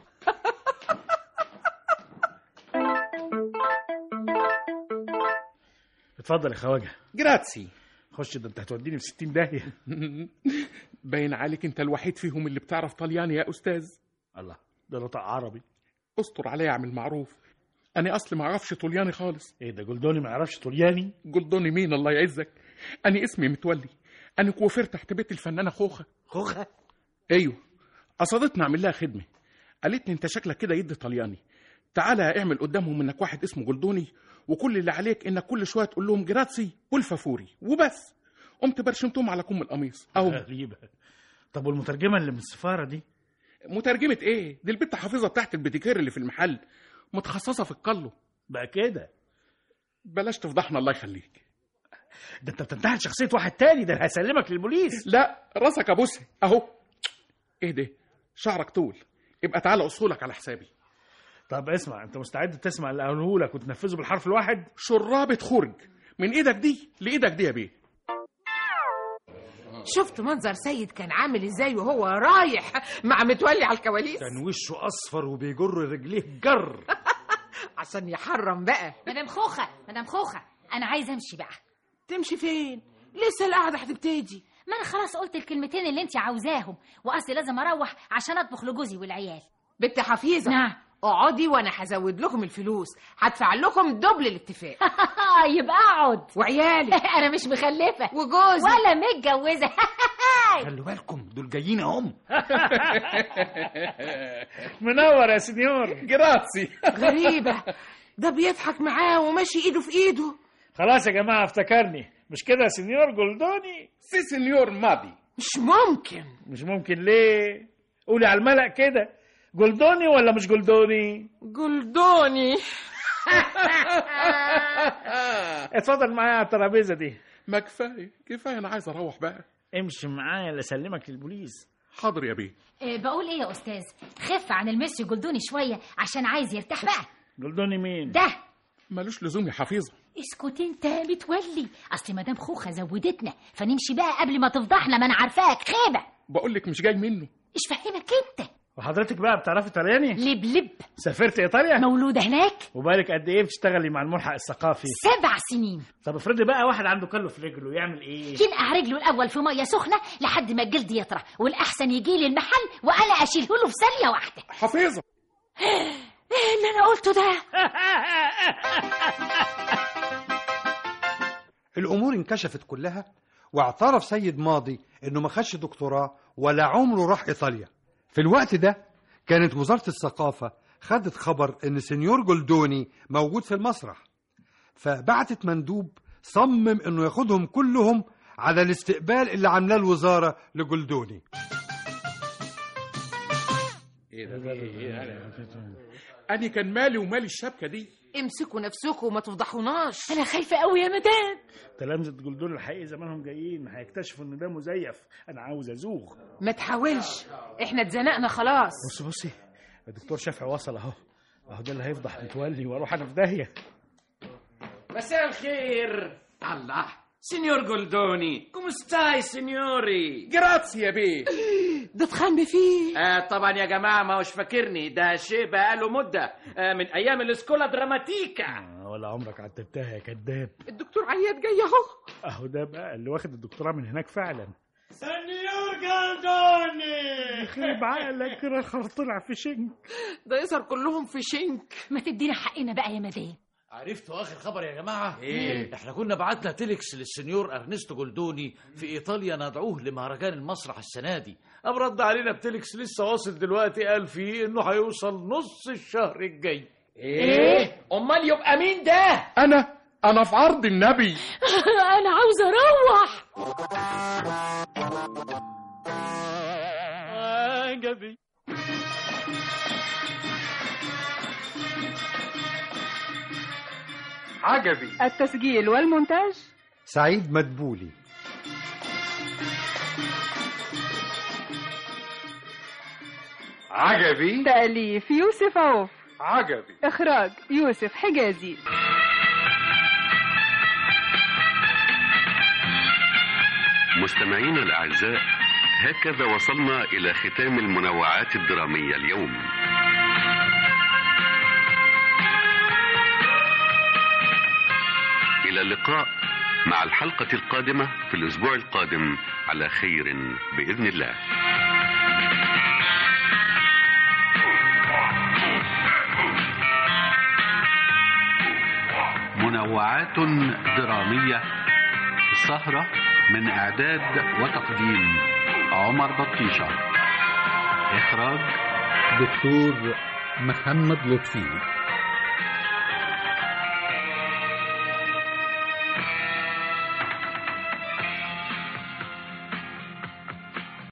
اتفضل يا خواجه جراتسي خش ده انت هتوديني في 60 داهيه باين عليك انت الوحيد فيهم اللي بتعرف طلياني يا استاذ الله ده نطق عربي استر عليا اعمل معروف انا اصلي ما اعرفش طلياني خالص ايه ده جولدوني ما يعرفش طلياني جولدوني مين الله يعزك انا اسمي متولي انا كوافير تحت بيت الفنانه خوخه خوخه ايوه قصدتني اعمل لها خدمه قالت لي انت شكلك كده يد طلياني تعالى اعمل قدامهم انك واحد اسمه جولدوني وكل اللي عليك انك كل شويه تقول لهم جراتسي والفافوري وبس قمت برشمتهم على كم القميص اهو غريبه طب والمترجمه اللي من السفاره دي مترجمه ايه دي البت حافظه بتاعت البتيكير اللي في المحل متخصصه في القلو بقى كده بلاش تفضحنا الله يخليك ده انت بتنتحل شخصيه واحد تاني ده هسلمك للبوليس لا راسك ابوسها اهو ايه ده شعرك طول يبقى تعالى اصولك على حسابي طب اسمع انت مستعد تسمع اللي قاله لك وتنفذه بالحرف الواحد شرابة خرج من ايدك دي لايدك دي يا بيه شفت منظر سيد كان عامل ازاي وهو رايح مع متولي على الكواليس كان وشه اصفر وبيجر رجليه جر عشان يحرم بقى مدام خوخة مدام خوخة أنا عايزة أمشي بقى تمشي فين لسه القعده هتبتدي ما أنا خلاص قلت الكلمتين اللي أنت عاوزاهم وأصلي لازم أروح عشان أطبخ لجوزي والعيال بنت حفيظه نعم اقعدي وانا هزود لكم الفلوس هدفع لكم دبل الاتفاق يبقى اقعد وعيالي انا مش مخلفه وجوزي ولا متجوزه خلوا بالكم دول جايين اهم منور يا سنيور جراسي غريبه ده بيضحك معاه وماشي ايده في ايده خلاص يا جماعه افتكرني مش كده يا سنيور جولدوني سي سنيور ماضي مش ممكن مش ممكن ليه قولي على الملأ كده جولدوني ولا مش جولدوني جلدوني اتفضل معايا على الترابيزه دي ما كفايه كفايه انا عايز اروح بقى امشي معايا لاسلمك للبوليس حاضر يا بيه إيه بقول ايه يا استاذ خف عن الميسي جولدوني شويه عشان عايز يرتاح بقى جولدوني مين ده ملوش لزوم يا حفيظه اسكت انت يا متولي اصل مدام خوخه زودتنا فنمشي بقى قبل ما تفضحنا ما انا عارفاك خيبه بقول لك مش جاي منه ايش فهمك انت وحضرتك بقى بتعرفي ايطالياني لب لب سافرت ايطاليا مولوده هناك وبالك قد ايه بتشتغلي مع الملحق الثقافي سبع سنين طب افرضي بقى واحد عنده كله في رجله يعمل ايه ينقع رجله الاول في ميه سخنه لحد ما الجلد يطرى والاحسن يجي لي المحل وانا اشيله له في ثانيه واحده حفيظه ايه اللي انا قلته ده الامور انكشفت كلها واعترف سيد ماضي انه ما خدش دكتوراه ولا عمره راح ايطاليا في الوقت ده كانت وزاره الثقافه خدت خبر ان سنيور جولدوني موجود في المسرح فبعتت مندوب صمم انه ياخدهم كلهم على الاستقبال اللي عاملاه الوزاره لجولدوني ايه ده انا كان مالي ومالي الشبكه دي امسكوا نفسكم وما تفضحوناش انا خايفه قوي يا مدام تلامذة جولدون الحقيقي زمانهم جايين هيكتشفوا ان ده مزيف انا عاوز ازوغ ما تحاولش احنا اتزنقنا خلاص بصي بصي الدكتور شافعي وصل اهو اهو ده اللي هيفضح متولي واروح انا في داهيه مساء الخير الله سينيور جولدوني كوم ستاي سينيوري جراتسي يا بيه ده اتخم فيه آه طبعا يا جماعة ما هوش فاكرني ده شيء بقاله مدة آه من أيام الاسكولا دراماتيكا آه، ولا عمرك عتبتها يا كذاب الدكتور عياد جاي اهو اهو ده بقى اللي واخد الدكتوراه من هناك فعلا سنيور جولدوني يخرب عقلك رخر طلع في شنك ده يظهر كلهم في شنك ما تدينا حقنا بقى يا مدام عرفتوا اخر خبر يا جماعه إيه؟ احنا كنا بعتنا تيليكس للسنيور ارنستو جولدوني في ايطاليا ندعوه لمهرجان المسرح السنه دي قام رد علينا بتيليكس لسه واصل دلوقتي قال فيه انه هيوصل نص الشهر الجاي إيه؟ أمال يبقى مين ده؟ انا انا في عرض النبي انا عاوزه اروح عجبي عجبي التسجيل والمونتاج سعيد مدبولي عجبي تأليف يوسف عوف عجبي إخراج يوسف حجازي مستمعينا الأعزاء هكذا وصلنا إلى ختام المنوعات الدرامية اليوم إلى اللقاء مع الحلقة القادمة في الأسبوع القادم على خير بإذن الله منوعات درامية السهرة من إعداد وتقديم عمر بطيشة إخراج دكتور محمد لطفي